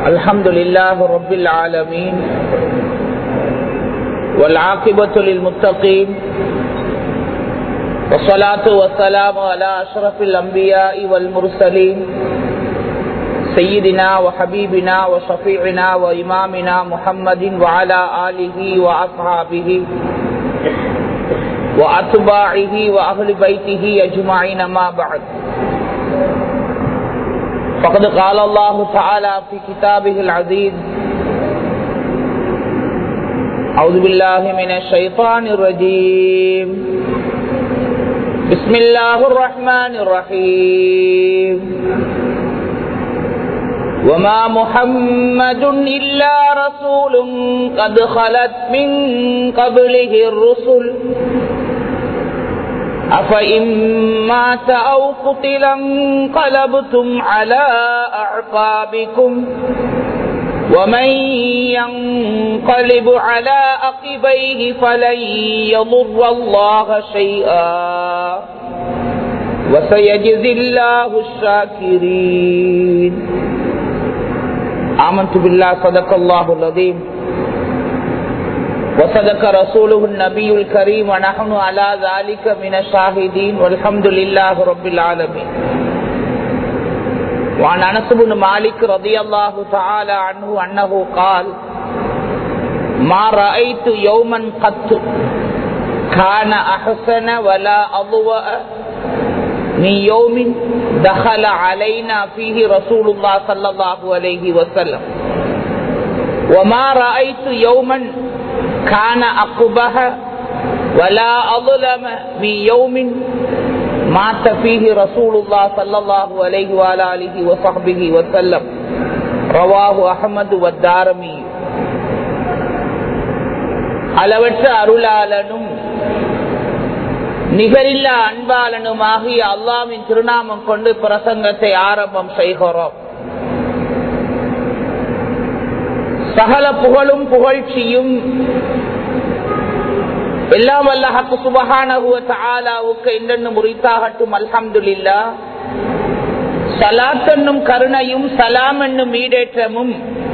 الحمد لله رب العالمين والعاقبة للمتقين والصلاة والسلام على أشرف الأنبياء والمرسلين سيدنا وحبيبنا وشفيعنا وإمامنا محمد وعلى آله وأصحابه وأتباعه وأهل بيته أجمعين ما بعد فقد قال الله تعالى في كتابه العزيز أعوذ بالله من الشيطان الرجيم بسم الله الرحمن الرحيم وما محمد إلا رسول قد خلت من قبله الرسل أفإن مات أو قتل انقلبتم على أعقابكم ومن ينقلب على عقبيه فلن يضر الله شيئا وسيجزي الله الشاكرين آمنت بالله صدق الله العظيم وصدق رسوله النبي الكريم ونحن على ذلك من الشاهدين والحمد لله رب العالمين وعن انس بن مالك رضي الله تعالى عنه انه قال ما رايت يوما قط كان احسن ولا اضوأ من يوم دخل علينا فيه رسول الله صلى الله عليه وسلم وما رايت يوما كان أقبح ولا أظلم من يوم مات فيه رسول الله صلى الله عليه وآله وصحبه وسلم رواه أحمد والدارمي அளவற்ற அருளாளனும் நிகரில்லா அன்பாளனும் ஆகிய அல்லாவின் திருநாமம் கொண்டு பிரசங்கத்தை ஆரம்பம் செய்கிறோம் சகல புகழும் புகழ்ச்சியும் எல்லாம் வல்லஹக்கு சுபகானவுக்கு என்னென்னு முறித்தாகட்டும் அல்ஹம்துல்லா சலாத் என்னும் கருணையும் சலாம் என்னும் ஈடேற்றமும்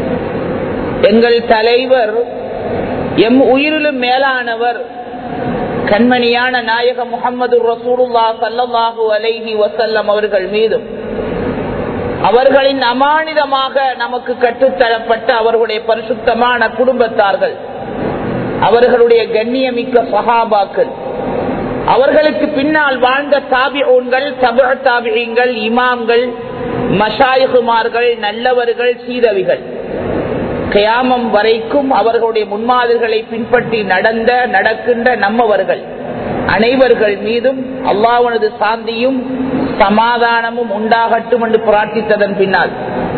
எங்கள் தலைவர் எம் உயிரிலும் மேலானவர் கண்மணியான நாயக முகமது ரசூலுல்லா சல்லாஹூ அலைஹி வசல்லம் அவர்கள் மீதும் அவர்களின் அமானிதமாக நமக்கு கற்றுத்தரப்பட்ட அவர்களுடைய பரிசுத்தமான குடும்பத்தார்கள் அவர்களுடைய கண்ணியமிக்க சகாபாக்கள் அவர்களுக்கு பின்னால் வாழ்ந்த தாபிஊன்கள் தப தாபியங்கள் இமாம்கள் மஷாயுகுமார்கள் நல்லவர்கள் சீதவிகள் கயாமம் வரைக்கும் அவர்களுடைய முன்மாதிரிகளை பின்பற்றி நடந்த நடக்கின்ற நம்மவர்கள் அனைவர்கள் மீதும் அல்லாவனது சாந்தியும் சமாதானமும் உண்டாகட்டும் என்று பிரார்த்தித்ததன் பின்னால்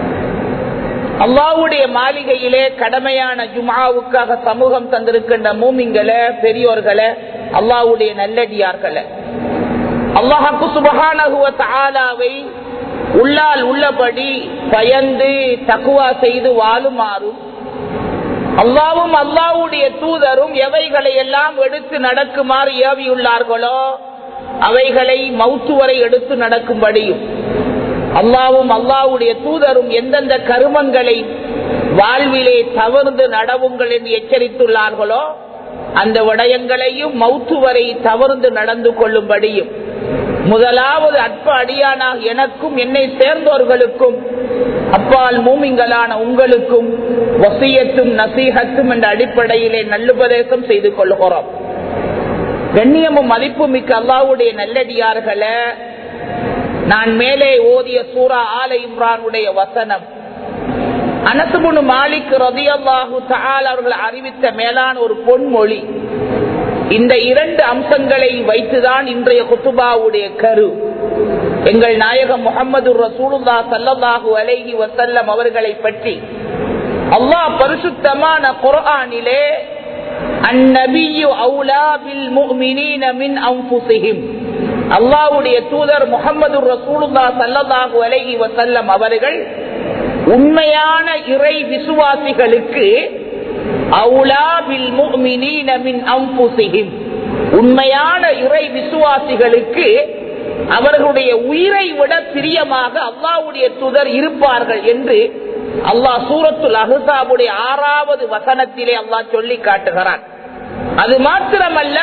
அல்லாவுடைய மாளிகையிலே கடமையான ஜுமாவுக்காக சமூகம் தந்திருக்கின்ற மூமிங்களை பெரியோர்களை அல்லாவுடைய நல்லடியார்களை அல்லாஹாக்கு சுபகானகுவ தாலாவை உள்ளால் உள்ளபடி பயந்து தக்குவா செய்து வாழுமாறும் அல்லாவும் அல்லாவுடைய தூதரும் எவைகளை எல்லாம் எடுத்து நடக்குமாறு ஏவியுள்ளார்களோ அவைகளை மவுத்து வரை எடுத்து நடக்கும்படியும் அல்லாவும் அல்லாவுடைய தூதரும் எந்தெந்த கருமங்களை வாழ்விலே தவறுந்து நடவுங்கள் என்று எச்சரித்துள்ளார்களோ அந்த விடயங்களையும் மவுத்து வரை தவறுந்து நடந்து கொள்ளும்படியும் முதலாவது அற்ப அடியானாக எனக்கும் என்னை சேர்ந்தோர்களுக்கும் அப்பால் மூமிங்களான உங்களுக்கும் வசியத்தும் நசீகத்தும் என்ற அடிப்படையிலே நல்லுபதேசம் செய்து கொள்கிறோம் கண்ணியமும் மதிப்பு மிக்க அல்லாவுடைய நல்லடியார்களை நான் மேலே ஓதிய சூரா ஆல இம்ரானுடைய வசனம் அனசுமுனு மாலிக் ரதி அல்லாஹு அவர்கள் அறிவித்த மேலான ஒரு பொன்மொழி இந்த இரண்டு அம்சங்களை வைத்துதான் இன்றைய குத்துபாவுடைய கரு எங்கள் நாயகம் முகமது ரசூலுல்லா சல்லல்லாஹு அலைஹி வசல்லம் அவர்களை பற்றி அல்லாஹ் பரிசுத்தமான குர்ஆனிலே அந்நபியு அவுலா பில் முஃமினீன மின் அன்ஃபுஸிஹிம் அல்லாஹ்வுடைய தூதர் முகமது ரசூலுல்லா சல்லல்லாஹு அலைஹி வசல்லம் அவர்கள் உண்மையான இறை விசுவாசிகளுக்கு அவுலா பில் முஃமினீன மின் அன்ஃபுஸிஹிம் உண்மையான இறை விசுவாசிகளுக்கு அவர்களுடைய உயிரை விட பிரியமாக அல்லாவுடைய தூதர் இருப்பார்கள் என்று அல்லாஹ் சூரத்துல் அஹாபுடைய ஆறாவது வசனத்திலே அல்லாஹ் சொல்லி காட்டுகிறான் அது மாத்திரமல்ல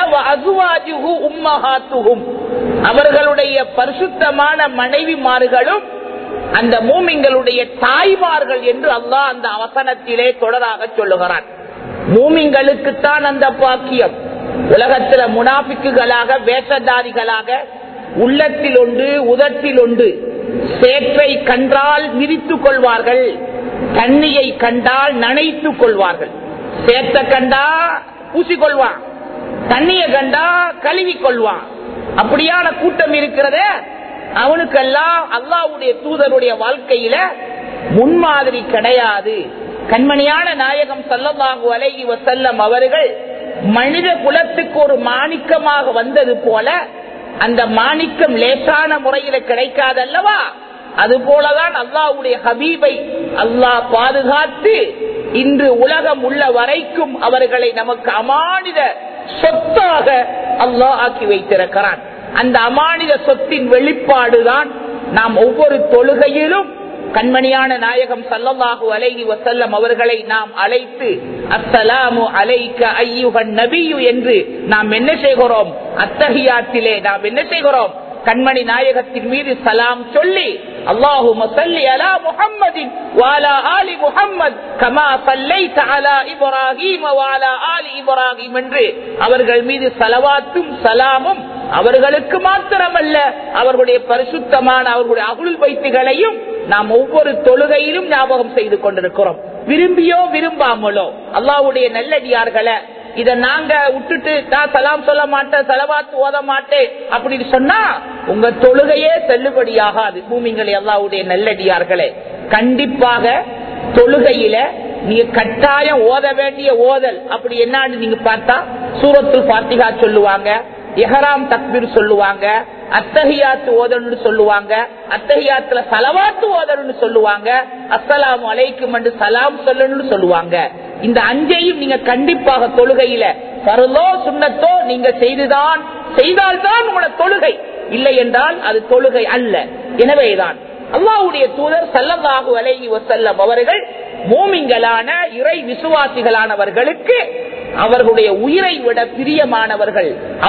உம்மஹாத்துகும் அவர்களுடைய பரிசுத்தமான மனைவிமார்களும் அந்த மூமிங்களுடைய தாய்மார்கள் என்று அல்லாஹ் அந்த அவசனத்திலே தொடராக சொல்லுகிறான் மூமிங்களுக்குத்தான் அந்த பாக்கியம் உலகத்துல முனாபிக்குகளாக வேஷதாரிகளாக உள்ளத்தில் ஒன்று உதட்டில் ஒன்று சேற்றை கண்டால் மிதித்துக் கொள்வார்கள் தண்ணியை கண்டால் நனைத்துக் கொள்வார்கள் சேத்த கண்டா பூசிக்கொள்வான் தண்ணிய கண்டா கழுவி கொள்வான் அப்படியான கூட்டம் இருக்கிறத அவனுக்கெல்லாம் அல்லாவுடைய தூதருடைய வாழ்க்கையில முன்மாதிரி கிடையாது கண்மணியான நாயகம் சல்லல்லாஹு அலைஹி வசல்லம் அவர்கள் மனித குலத்துக்கு ஒரு மாணிக்கமாக வந்தது போல அந்த மாணிக்கம் லேசான முறையில கிடைக்காதல்லவா அது போலதான் அல்லாவுடைய ஹபீபை அல்லாஹ் பாதுகாத்து இன்று உலகம் உள்ள வரைக்கும் அவர்களை நமக்கு அமானித சொத்தாக அல்லாஹ் ஆக்கி வைத்திருக்கிறான் அந்த அமானித சொத்தின் வெளிப்பாடுதான் நாம் ஒவ்வொரு தொழுகையிலும் கண்மணியான நாயகம் சல்லல்லாஹு அலைஹி வசல்லம் அவர்களை நாம் அழைத்து அஸ்ஸலாமு அலைக்க ஐயுகன் நபியு என்று நாம் என்ன செய்கிறோம் அத்தகையாத்திலே நாம் என்ன செய்கிறோம் கண்மணி நாயகத்தின் மீது சலாம் சொல்லி அல்லாஹு மசல்லி அலா முஹம்மதின் வாலா ஆலி முஹம்மத் கமா சல்லைத அலா இப்ராஹீம் வாலா ஆலி இப்ராஹீம் என்று அவர்கள் மீது சலவாத்தும் சலாமும் அவர்களுக்கு மாத்திரமல்ல அவர்களுடைய பரிசுத்தமான அவர்களுடைய அகுள் வைத்துகளையும் நாம் ஒவ்வொரு தொழுகையிலும் ஞாபகம் செய்து கொண்டிருக்கிறோம் விரும்பியோ விரும்பாமலோ அல்லாவுடைய நல்லடியார்களை இத நாங்க விட்டுட்டு நான் சலாம் சொல்ல மாட்டேன் செலவாத்து ஓத மாட்டேன் அப்படின்னு சொன்னா உங்க தொழுகையே செல்லுபடியாகாது பூமிங்களை அல்லாவுடைய நல்லடியார்களே கண்டிப்பாக தொழுகையில நீங்க கட்டாயம் ஓத வேண்டிய ஓதல் அப்படி என்னன்னு நீங்க பார்த்தா சூரத்து பாத்திகா சொல்லுவாங்க எஹராம் தக்பீர் சொல்லுவாங்க அத்தகையாத்து ஓதல்னு சொல்லுவாங்க அத்தகையாத்துல சலவாத்து ஓதல்னு சொல்லுவாங்க அஸ்ஸலாம் அலைக்கும் என்று சலாம் சொல்லணும்னு சொல்லுவாங்க இந்த அஞ்சையும் நீங்க கண்டிப்பாக தொழுகையில பருளோ சுண்ணத்தோ நீங்க செய்துதான் செய்தால்தான் உங்களோட தொழுகை இல்லை என்றால் அது தொழுகை அல்ல எனவேதான் அல்லாவுடைய தூதர் சல்லல்லாஹு அலைஹி வசல்லம் அவர்கள் மூமிங்களான இறை விசுவாசிகளானவர்களுக்கு அவர்களுடைய உயிரை விட பிரியமானவர்கள்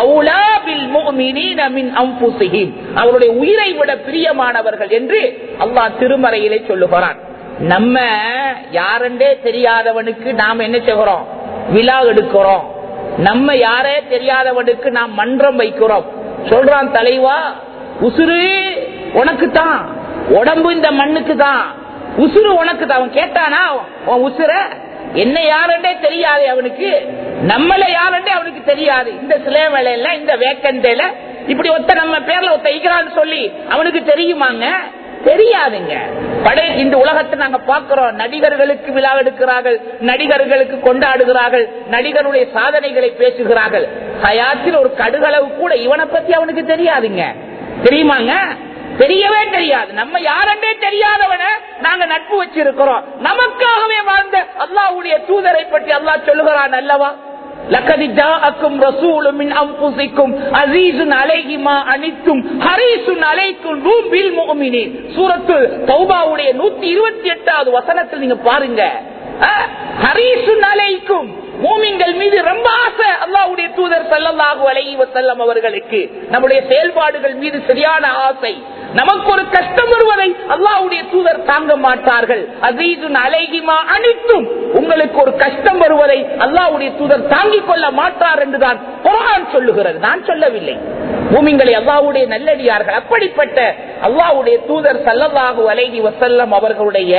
அவருடைய உயிரை விட பிரியமானவர்கள் என்று அல்லாஹ் திருமறையிலே சொல்லுகிறான் நம்ம யாரென்றே தெரியாதவனுக்கு நாம் என்ன செய்கிறோம் விழா எடுக்கிறோம் நம்ம யாரே தெரியாதவனுக்கு நாம் மன்றம் வைக்கிறோம் சொல்றான் தலைவா உசுறு உனக்கு தான் உடம்பு இந்த மண்ணுக்கு தான் உசுறு உனக்கு தான் அவன் கேட்டானா உன் உசுர என்ன யாருன்றே தெரியாது அவனுக்கு நம்மள யாருன்றே அவனுக்கு தெரியாது இந்த சிலை வேலையில இந்த வேக்கண்டையில இப்படி ஒத்த நம்ம பேர்ல ஒத்த ஈக்கிறான்னு சொல்லி அவனுக்கு தெரியுமாங்க தெரியாதுங்க படை இந்த உலகத்தை நாங்க பாக்குறோம் நடிகர்களுக்கு விழா எடுக்கிறார்கள் நடிகர்களுக்கு கொண்டாடுகிறார்கள் நடிகருடைய சாதனைகளை பேசுகிறார்கள் ஹயாத்தில் ஒரு கடுகளவு கூட இவனை பத்தி அவனுக்கு தெரியாதுங்க தெரியுமாங்க தெரியவே தெரியாது நம்ம யாரென்றே தெரியாதவன நாங்க நட்பு வச்சிருக்கிறோம் நமக்காகவே வாழ்ந்த அல்லாவுடைய தூதரை பற்றி அல்லாஹ் சொல்லுகிறான் அல்லவா லக்கதி ஜாஅக்கும் ரசூலும் மின் அன்ஃபுசிக்கும் அஸீஸுன் அலைஹி மா அனித்தும் ஹரீஸுன் அலைக்கும் ரூபில் முஃமினீன் சூரத்து தௌபாவுடைய 128வது வசனத்தில் நீங்க பாருங்க ஹரீஸுன் அலைக்கும் மூமிங்கள் மீது ரொம்ப ஆசை அல்லாவுடைய தூதர் சல்லல்லாஹு அலைஹி வஸல்லம் அவர்களுக்கு நம்முடைய செயல்பாடுகள் மீது சரியான ஆசை நமக்கு ஒரு கஷ்டம் வருவதை அல்லாவுடைய தூதர் தாங்க மாட்டார்கள் அசீதுன் அலைகிமா அனைத்தும் உங்களுக்கு ஒரு கஷ்டம் வருவதை அல்லாவுடைய தூதர் தாங்கிக் கொள்ள மாட்டார் என்றுதான் குரான் சொல்லுகிறது நான் சொல்லவில்லை பூமிங்களை அல்லாவுடைய நல்லடியார்கள் அப்படிப்பட்ட அல்லாவுடைய தூதர் சல்லல்லாஹு அலைஹி வசல்லம் அவர்களுடைய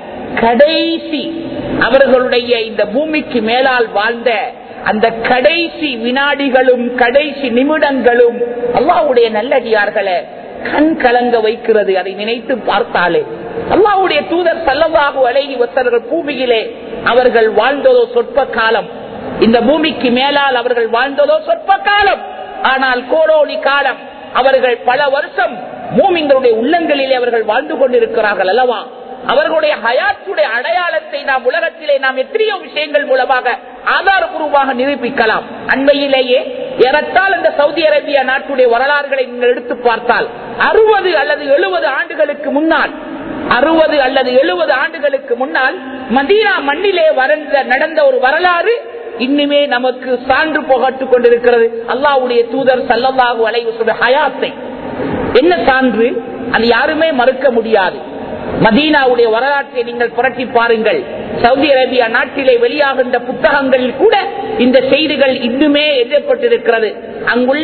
கடைசி அவர்களுடைய இந்த பூமிக்கு மேலால் வாழ்ந்த அந்த கடைசி வினாடிகளும் கடைசி நிமிடங்களும் அல்லாவுடைய நல்லடியார்களை கண் கலங்க வைக்கிறது அதை நினைத்து பார்த்தாலே அல்லாவுடைய தூதர் சல்லவாகு அழகி வத்தர்கள் பூமியிலே அவர்கள் வாழ்ந்ததோ சொற்ப காலம் இந்த பூமிக்கு மேலால் அவர்கள் வாழ்ந்ததோ சொற்ப காலம் ஆனால் கோடோனி காலம் அவர்கள் பல வருஷம் மூமிங்களுடைய உள்ளங்களிலே அவர்கள் வாழ்ந்து கொண்டிருக்கிறார்கள் அல்லவா அவர்களுடைய ஹயாத்துடைய அடையாளத்தை நாம் உலகத்திலே நாம் எத்தனையோ விஷயங்கள் மூலமாக ஆதாரபூர்வமாக நிரூபிக்கலாம் அண்மையிலேயே ஏறத்தால் இந்த சவுதி அரேபியா நாட்டுடைய வரலாறுகளை நீங்கள் எடுத்து பார்த்தால் அறுபது அல்லது எழுபது ஆண்டுகளுக்கு முன்னால் அறுபது அல்லது எழுபது ஆண்டுகளுக்கு முன்னால் மதீனா மண்ணிலே வறண்ட நடந்த ஒரு வரலாறு இன்னுமே நமக்கு சான்று புகட்டுக் கொண்டிருக்கிறது அல்லாவுடைய தூதர் சல்லல்லாஹு அலைவு சொல்ற ஹயாத்தை என்ன சான்று அது யாருமே மறுக்க முடியாது மதீனாவுடைய வரலாற்றை நீங்கள் புரட்டி பாருங்கள் சவுதி அரேபியா நாட்டிலே வெளியாகின்ற புத்தகங்களில் கூட இந்த செய்திகள் இன்னுமே எழுதப்பட்டிருக்கிறது அங்குள்ள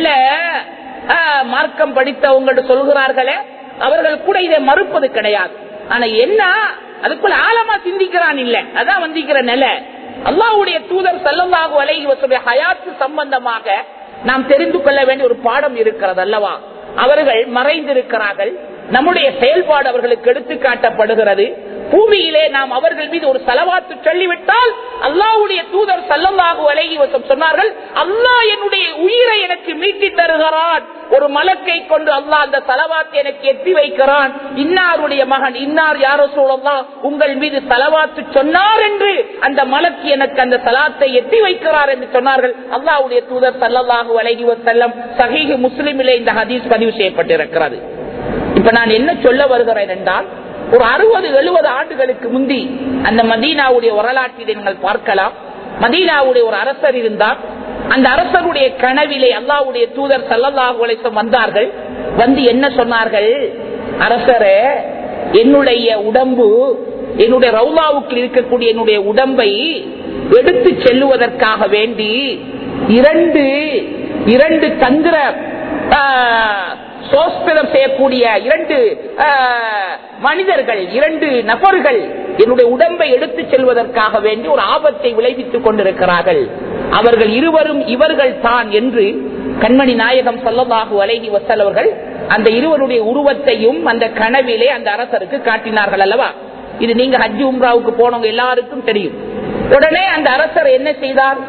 ஆஹ், மார்க்கம் படித்தவங்க சொல்கிறார்களே அவர்கள் கூட இதை மறுப்பது கிடையாது ஆனா என்ன அதுக்குள்ள ஆழமா சிந்திக்கிறான் இல்ல அதான் வந்திக்கிற நிலை அல்லாஹ்வுடைய தூதர் சல்லல்லாஹு அலைஹி வஸல்லம் ஹயாத்து சம்பந்தமாக நாம் தெரிந்து கொள்ள வேண்டிய ஒரு பாடம் இருக்கிறது அல்லவா அவர்கள் மறைந்திருக்கிறார்கள் நம்முடைய செயல்பாடு அவர்களுக்கு எடுத்து காட்டப்படுகிறது பூமியிலே நாம் அவர்கள் மீது ஒரு செலவாத்து சொல்லிவிட்டால் அல்லாஹ்வுடைய தூதர் சல்லல்லாஹு அலைஹி வஸல்லம் சொன்னார்கள் அல்லாஹ் என்னுடைய உயிரை எனக்கு மீட்டி தருகிறான் ஒரு மலக்கை கொண்டு அல்லாஹ் அந்த செலவாத்தை எனக்கு எட்டி வைக்கிறான் இன்னாருடைய மகன் இன்னார் யாரோ சொல்லலாம் உங்கள் மீது செலவாத்து சொன்னார் என்று அந்த மலக்கு எனக்கு அந்த சலாத்தை எட்டி வைக்கிறார் என்று சொன்னார்கள் அல்லாஹ்வுடைய தூதர் சல்லல்லாஹு அலைஹி வஸல்லம் சஹீஹ் முஸ்லிமிலே இந்த ஹதீஸ் பதிவு செய்யப்பட்டிருக்கிறது இப்ப நான் என்ன சொல்ல வருகிறேன் என்றால் ஒரு அறுபது எழுபது ஆண்டுகளுக்கு முந்தி அந்த மதீனாவுடைய வரலாற்றிலே நீங்கள் பார்க்கலாம் மதீனாவுடைய ஒரு அரசர் இருந்தார் அந்த அரசருடைய கனவிலே அல்லாவுடைய தூதர் சல்லல்லாஹு அலைஹி வந்தார்கள் வந்து என்ன சொன்னார்கள் அரசரே என்னுடைய உடம்பு என்னுடைய ரவுலாவுக்கு இருக்கக்கூடிய என்னுடைய உடம்பை எடுத்து செல்லுவதற்காக வேண்டி இரண்டு இரண்டு தந்திர ஆஹ், சோஸ்திரம் செய்யக்கூடிய இரண்டு ஆஹ், மனிதர்கள் இரண்டு நபர்கள் என்னுடைய உடம்பை எடுத்து செல்வதற்காக வேண்டி ஒரு ஆபத்தை விளைவித்துக் கொண்டிருக்கிறார்கள் அவர்கள் இருவரும் இவர்கள் தான் என்று கண்மணி நாயகம் சொல்லலாகு அலைகி வசல் அந்த இருவருடைய உருவத்தையும் அந்த கனவிலே அந்த அரசருக்கு காட்டினார்கள் அல்லவா இது நீங்க ஹஜ்ஜி உம்ராவுக்கு போனவங்க எல்லாருக்கும் தெரியும் உடனே அந்த அரசர் என்ன செய்தார்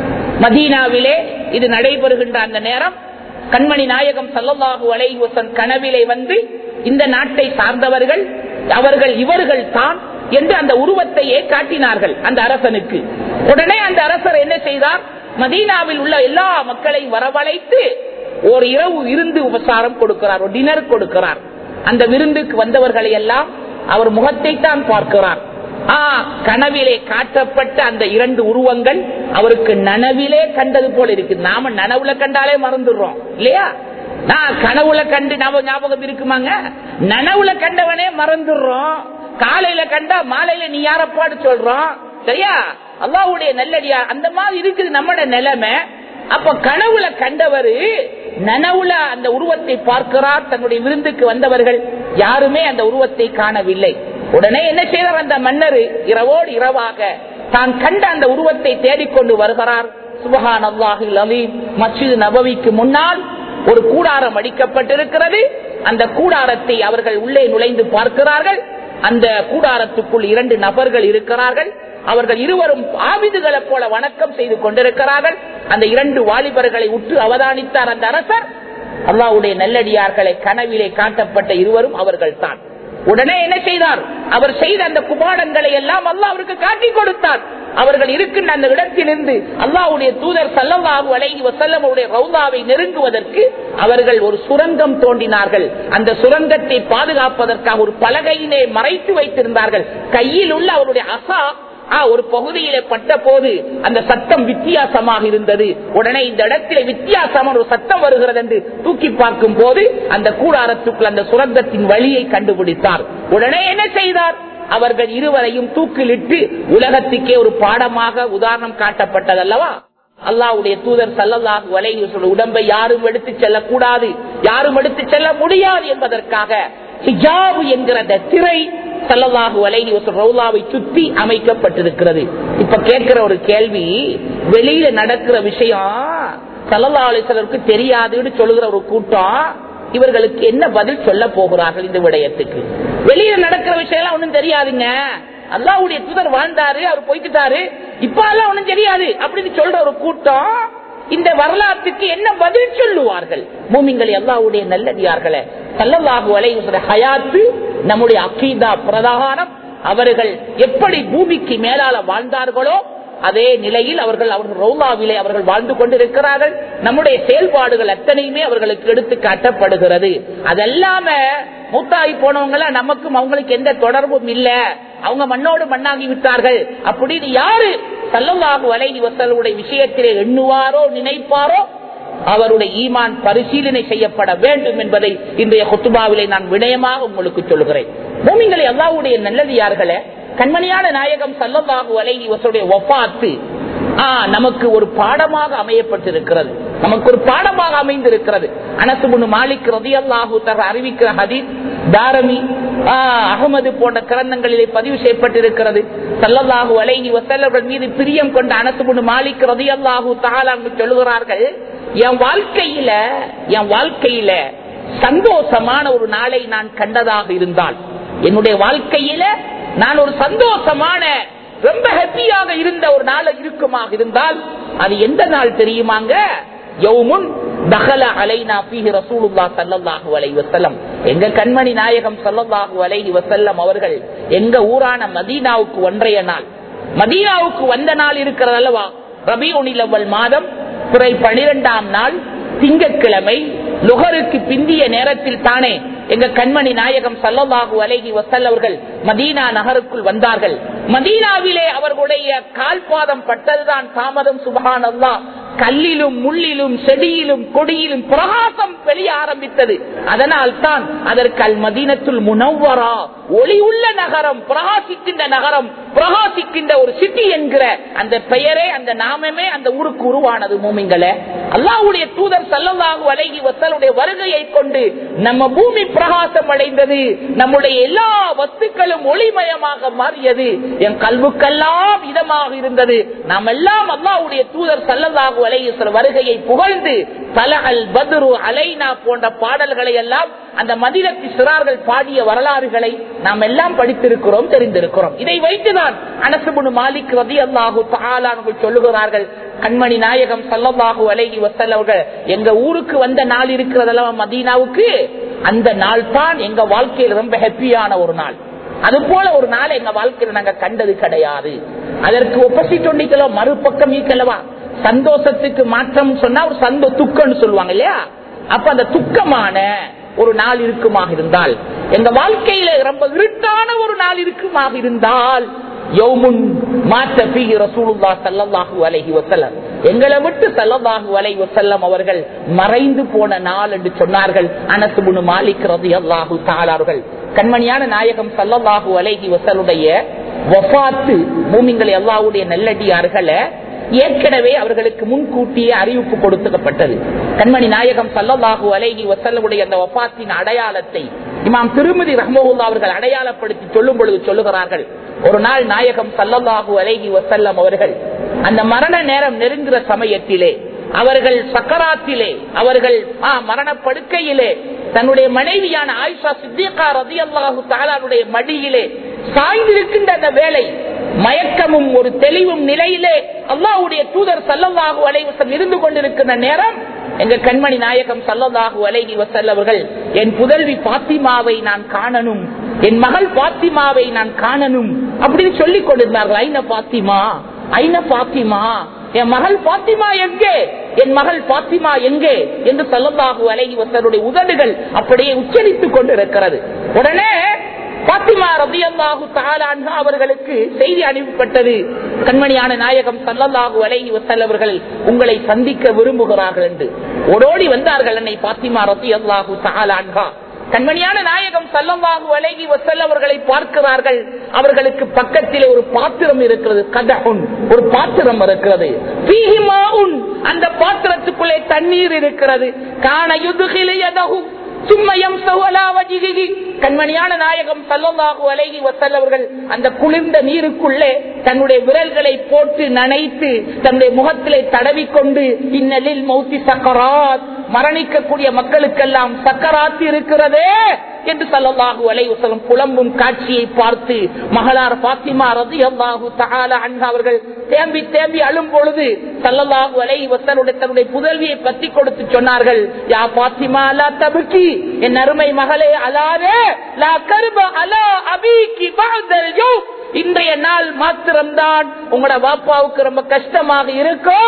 மதீனாவிலே இது நடைபெறுகின்ற அந்த நேரம் கண்மணி நாயகம் சல்லல்லாஹு அலைஹி வஸல்லம் கனவிலே வந்து இந்த நாட்டை சார்ந்தவர்கள் அவர்கள் இவர்கள் தான் என்று அந்த உருவத்தையே காட்டினார்கள் அந்த அரசனுக்கு உடனே அந்த அரசர் என்ன செய்தார் மதீனாவில் உள்ள எல்லா மக்களையும் வரவழைத்து ஒரு இரவு விருந்து உபசாரம் கொடுக்கிறார் ஒரு டினர் கொடுக்கிறார் அந்த விருந்துக்கு வந்தவர்களை எல்லாம் அவர் முகத்தை தான் பார்க்கிறார் ஆ, கனவிலே காட்டப்பட்ட அந்த இரண்டு உருவங்கள் அவருக்கு நனவிலே கண்டது போல இருக்கு நாம நனவுல கண்டாலே மறந்துடுறோம் இல்லையா நான் கனவுல கண்டு ஞாபகம் ஞாபகம் இருக்குமாங்க நனவுல கண்டவனே மறந்துடுறோம் காலையில கண்டா மாலையில நீ யாரப்பாடு சொல்றோம் சரியா அல்லாவுடைய நல்லடியா அந்த மாதிரி இருக்குது நம்மட நிலைமை அப்ப கனவுல கண்டவரு நனவுல அந்த உருவத்தை பார்க்கிறார் தன்னுடைய விருந்துக்கு வந்தவர்கள் யாருமே அந்த உருவத்தை காணவில்லை உடனே என்ன செய்தார் அந்த மன்னர் இரவோடு இரவாக தான் கண்ட அந்த உருவத்தை தேடிக்கொண்டு வருகிறார் சுபஹான் அல்லாஹில் அலீம் மஸ்ஜித் நபவிக்கு முன்னால் ஒரு கூடாரம் அடிக்கப்பட்டிருக்கிறது அந்த கூடாரத்தை அவர்கள் உள்ளே நுழைந்து பார்க்கிறார்கள் அந்த கூடாரத்துக்குள் இரண்டு நபர்கள் இருக்கிறார்கள் அவர்கள் இருவரும் ஆவிதுகளை போல வணக்கம் செய்து கொண்டிருக்கிறார்கள் அந்த இரண்டு வாலிபர்களை உற்று அவதானித்தார் அந்த அரசர் அல்லாவுடைய நல்லடியார்களை கனவிலே காட்டப்பட்ட இருவரும் அவர்கள் தான் உடனே என்ன செய்தார் அவர் செய்த அந்த குபாடங்களை எல்லாம் அல்லாஹ் அவருக்கு காட்டி கொடுத்தார் அவர்கள் இருக்கின்ற அந்த இடத்திலிருந்து அல்லாஹ்வுடைய தூதர் சல்லல்லாஹு அலைஹி வஸல்லம் அவருடைய ரவுதாவை நெருங்குவதற்கு அவர்கள் ஒரு சுரங்கம் தோண்டினார்கள் அந்த சுரங்கத்தை பாதுகாப்பதற்காக ஒரு பலகையிலே மறைத்து வைத்திருந்தார்கள் கையில் உள்ள அவருடைய அசா ஆ, ஒரு பகுதியிலே பட்ட போது அந்த சத்தம் வித்தியாசமாக இருந்தது உடனே இந்த இடத்திலே வித்தியாசமான ஒரு சத்தம் வருகிறது என்று தூக்கி பார்க்கும் போது அந்த கூடாரத்துக்குள் அந்த சுரங்கத்தின் வழியை கண்டுபிடித்தார் உடனே என்ன செய்தார் அவர்கள் இருவரையும் தூக்கிலிட்டு உலகத்துக்கே ஒரு பாடமாக உதாரணம் காட்டப்பட்டதல்லவா அல்லாவுடைய தூதர் சல்லல்லாஹு அலைஹி வஸல்லம் உடம்பை யாரும் எடுத்து செல்லக்கூடாது யாரும் எடுத்து செல்ல முடியாது என்பதற்காக ஹிஜாபு என்கிற அந்த திரை சல்லல்லாஹு அலைஹி வஸல்லம் ரவுலாவை சுத்தி அமைக்கப்பட்டிருக்கிறது இப்ப கேட்கிற ஒரு கேள்வி வெளியில நடக்கிற விஷயம் சல்லல்லா அலிசலருக்கு தெரியாதுன்னு சொல்லுகிற ஒரு கூட்டம் இவர்களுக்கு என்ன பதில் சொல்ல போகிறார்கள் இந்த விடயத்துக்கு வெளியில நடக்கிற விஷயம் எல்லாம் ஒண்ணும் தெரியாதுங்க அல்லாவுடைய தூதர் வாழ்ந்தாரு அவர் போய்க்கிட்டாரு இப்ப எல்லாம் ஒண்ணும் தெரியாது அப்படின்னு சொல்ற ஒரு கூட்டம் இந்த வரலாற்றுக்கு என்ன பதில் சொல்லுவார்கள் பூமிங்கள் அல்லாவுடைய நல்லடியார்களே சல்லல்லாஹு அலைஹி வஸல்லம் ஹயாத்து நம்முடைய அக்கீதா பிரதானம் அவர்கள் எப்படி பூமிக்கு மேலால வாழ்ந்தார்களோ அதே நிலையில் அவர்கள் அவர்கள் ரவுலாவிலே அவர்கள் வாழ்ந்து கொண்டிருக்கிறார்கள் நம்முடைய செயல்பாடுகள் அத்தனையுமே அவர்களுக்கு எடுத்து காட்டப்படுகிறது அதெல்லாம மூத்தாகி போனவங்கள நமக்கும் அவங்களுக்கு எந்த தொடர்பும் இல்ல அவங்க மண்ணோடு மண்ணாகி விட்டார்கள் அப்படின்னு யாரு சல்லல்லாஹு அலைஹி வஸல்லுடைய விஷயத்திலே எண்ணுவாரோ நினைப்பாரோ அவருடைய ஈமான் பரிசீலனை செய்யப்பட வேண்டும் என்பதை இன்றைய கொத்துபாவிலே நான் விடயமாக உங்களுக்கு சொல்கிறேன் பூமிகளை அல்லாவுடைய நல்லதியார்களே கண்மணியான நாயகம் சல்லல்லாஹு அலைஹி வஸல்லுடைய வஃபாத்து ஆ, நமக்கு ஒரு பாடமாக அமையப்பட்டிருக்கிறது நமக்கு ஒரு பாடமாக அமைந்திருக்கிறது அனசுபுனு மாலிக் ரதி அல்லாஹூ தர அறிவிக்கிற ஹதீஸ் தாரமி ஆ, அகமது போன்ற கிரந்தங்களிலே பதிவு செய்யப்பட்டிருக்கிறது சல்லல்லாஹு அலைஹி வஸல்லவர் மீது பிரியம் கொண்ட அனசுபுனு மாலிக் ரதி அல்லாஹூ தாலாங்கு சொல்லுகிறார்கள் என் வாழ்க்கையில என் வாழ்க்கையில சந்தோஷமான ஒரு நாளை நான் கண்டதாக இருந்தால் என்னுடைய வாழ்க்கையில நான் ஒரு சந்தோஷமான ரொம்ப ஹாப்பியாக இருந்த ஒரு நாள் இருக்குமாக இருந்தால் அது எந்த நாள் தெரியுமாங்க யௌமுன் தகல அலைனா பீஹி ரசூலுல்லா ஸல்லல்லாஹு அலைஹி வஸல்லம் எங்க கண்மணி நாயகம் ஸல்லல்லாஹு அலைஹி வஸல்லம் அவர்கள் எங்க ஊரான மதீனாவுக்கு ஒன்றைய நாள் மதீனாவுக்கு வந்த நாள் இருக்கிறது அல்லவா ரபியுனில் அவ்வல் மாதம் பிறை பனிரெண்டாம் நாள் திங்கட்கிழமை லுகருக்கு பிந்திய நேரத்தில் தானே எங்க கண்மணி நாயகம் சல்லல்லாஹு அலைஹி வசல்லவர்கள் மதீனா நகருக்குள் வந்தார்கள் மதீனாவிலே அவர்களுடைய கால்பாதம் பட்டதுதான் தாமதம் சுபஹான் அல்லாஹ் கல்லிலும் முள்ளிலும் செடியிலும் கொடியிலும் பிரகாசம் வெளிய ஆரம்பித்தது அதனால் தான் அதற்கு அல் மதீனத்துல் முனவ்வரா ஒளி உள்ள நகரம் பிரகாசிக்கின்ற நகரம் பிரகாசிக்கின்ற ஒரு சிட்டி என்கிற அந்த பெயரே அந்த நாமமே அந்த ஊருக்கு உருவானது மூமிங்களே அல்லாஹ்வுடைய தூதர் சல்லல்லாஹு அலைஹி வஸல்லுடைய வருகையை கொண்டு நம்ம பூமி பிரகாசம் அடைந்தது நம்முடைய எல்லா வஸ்துக்களும் ஒளிமயமாக மாறியது என் கல்வுக்கெல்லாம் இதமாக இருந்தது நாம் எல்லாம் அல்லாஹ்வுடைய தூதர் சல்லல்லாஹு அலைஹி வஸல்லம் வருகையை புகழ்ந்து தல அல் பத்ரு அலைனா போன்ற பாடல்களை எல்லாம் அந்த மதிலத்தி சிறார்கள் பாடிய வரலாறுகளை நாம் எல்லாம் படித்திருக்கிறோம் தெரிந்திருக்கிறோம் இதை வைத்துதான் அனசுபுனு மாலிக் ரதி அல்லாஹு தாலான்கள் சொல்லுகிறார்கள் கண்மணி நாயகம் சல்லல்லாஹு அலைஹி வசல்லவர்கள் எங்க ஊருக்கு வந்த நாள் இருக்கிறதல்லவா மதீனாவுக்கு அந்த நாள் தான் எங்க வாழ்க்கையில் ரொம்ப ஹாப்பியான ஒரு நாள் அது போல ஒரு நாள் எங்க வாழ்க்கையில நாங்க கண்டது கிடையாது அதற்கு ஒப்போசிட் ஒண்டிக்கலோ மறுபக்கம் ஈக்கலவா சந்தோஷத்துக்கு மாற்றம் சொன்னா ஒரு சந்தோ துக்கம்னு சொல்லுவாங்க இல்லையா அப்ப அந்த துக்கமான ஒரு நாள் இருக்குமாக இருந்தால் எங்க வாழ்க்கையில ரொம்ப இருட்டான ஒரு நாள் இருக்குமாக இருந்தால் யௌமுன் மாற்ற பீகி ரசூலுல்லா ஸல்லல்லாஹு அலைஹி வஸல்லம் எங்களை விட்டு ஸல்லல்லாஹு அலைஹி வஸல்லம் அவர்கள் மறைந்து போன நாள் என்று சொன்னார்கள் அனஸ் இப்னு மாலிக் ரலியல்லாஹு தஆலா அவர்கள் கண்மணியான நாயகம் ஸல்லல்லாஹு அலைஹி வஸல்லுடைய வஃபாத்து மூமின்கள் அல்லாஹ்வுடைய நல்லடியார்களை ஏற்கனவே அவர்களுக்கு முன்கூட்டியே அறிவிப்பு கொடுக்கப்பட்டது கண்மணி நாயகம் சல்லல்லாஹு அலைஹி வசல்லுடைய அந்த வபாத்தின் அடையாளத்தை இமாம் திருமதி ரஹ்மவுல்லா அவர்கள் அடையாளப்படுத்தி சொல்லும் பொழுது சொல்லுகிறார்கள் ஒரு நாள் நாயகம் சல்லல்லாஹு அலைஹி வசல்லம் அவர்கள் அந்த மரண நேரம் நெருங்குற சமயத்திலே அவர்கள் சக்கராத்திலே அவர்கள் ஆ, மரணப்படுக்கையிலே தன்னுடைய மனைவியான ஆயிஷா சித்திகா ரதி அல்லாஹு தாலாருடைய மடியிலே சாய்ந்திருக்கின்ற அந்த வேலை மயக்கமும் ஒரு தெளிவும் நிலையிலே அல்லாஹ்வுடைய தூதர் சல்லல்லாஹு அலைவசம் இருந்து கொண்டிருக்கின்ற நேரம் எங்க கண்மணி நாயகம் சல்லல்லாஹு அலைஹி வஸல்லம் அவர்கள் என் புதல்வி பாத்திமாவை நான் காணணும் என் மகள் பாத்திமாவை நான் காணணும் அப்படின்னு சொல்லிக் கொண்டிருந்தார்கள் ஐன பாத்திமா ஐன பாத்திமா என் மகள் பாத்திமா எங்கே என் மகள் பாத்திமா எங்கே என்று சல்லல்லாஹு அலைஹி வஸல்லுடைய உதடுகள் அப்படியே உச்சரித்துக் கொண்டிருக்கிறது உடனே பாத்திமா ரபியல்லாஹு தாலான்ஹா அவர்களுக்கு செய்தி அனுப்பப்பட்டது கண்மணியான நாயகம் சல்லல்லாஹு அலைஹி வஸல்லம் அவர்கள் உங்களை சந்திக்க விரும்புகிறார்கள் என்று ஓடோடி வந்தார்கள் என்னை பாத்திமா ரபியல்லாஹு தாலான்ஹா கண்மணியான நாயகம் சல்லல்லாஹு அலைஹி வஸல்லம் அவர்களை பார்க்கிறார்கள் அவர்களுக்கு பக்கத்திலே ஒரு பாத்திரம் இருக்கிறது கதஹுன் ஒரு பாத்திரம் இருக்கிறது ஃபீஹி மாஉன். அந்த பாத்திரத்துக்குள்ளே தண்ணீர் இருக்கிறது கான யுதுகிலு யதஹு சும்மா யம்சஹு அலா வஜிஹிஹி. கண்மணியான நாயகம் சல்லல்லாஹு அலைஹி வஸல்லம் அவர்கள் அந்த குளிர்ந்த நீருக்குள்ளே தன்னுடைய விரல்களை போட்டு நனைத்து தன்னுடைய முகத்திலே தடவிக்கொண்டு இன்னலில் மௌத்தி சக்கராத் மரணிக்கக்கூடிய மக்களுக்கெல்லாம் சக்கராத்து இருக்கிறதே என்று சல்லல்லாஹு அலைஹி வஸல்லம் புலம்பும் காட்சியை பார்த்து மகளார் பாத்திமா ரலியல்லாஹு தஆலா அன்ஹா அவர்கள் தேம்பி தேம்பி அழும் பொழுது சல்லல்லாஹு அலைஹி வஸல்லம் தன்னுடைய புதல்வியை பத்தி கொடுத்து சொன்னார்கள் யா பாத்திமா லா தபுக்கி என் அருமை மகளே அலாதே லா கர்ப அலா அபீகி பஅதல் யௌம் இன்றைய நாள் மாத்திரம்தான் உங்களோட வாப்பாவுக்கு ரொம்ப கஷ்டமாக இருக்கும்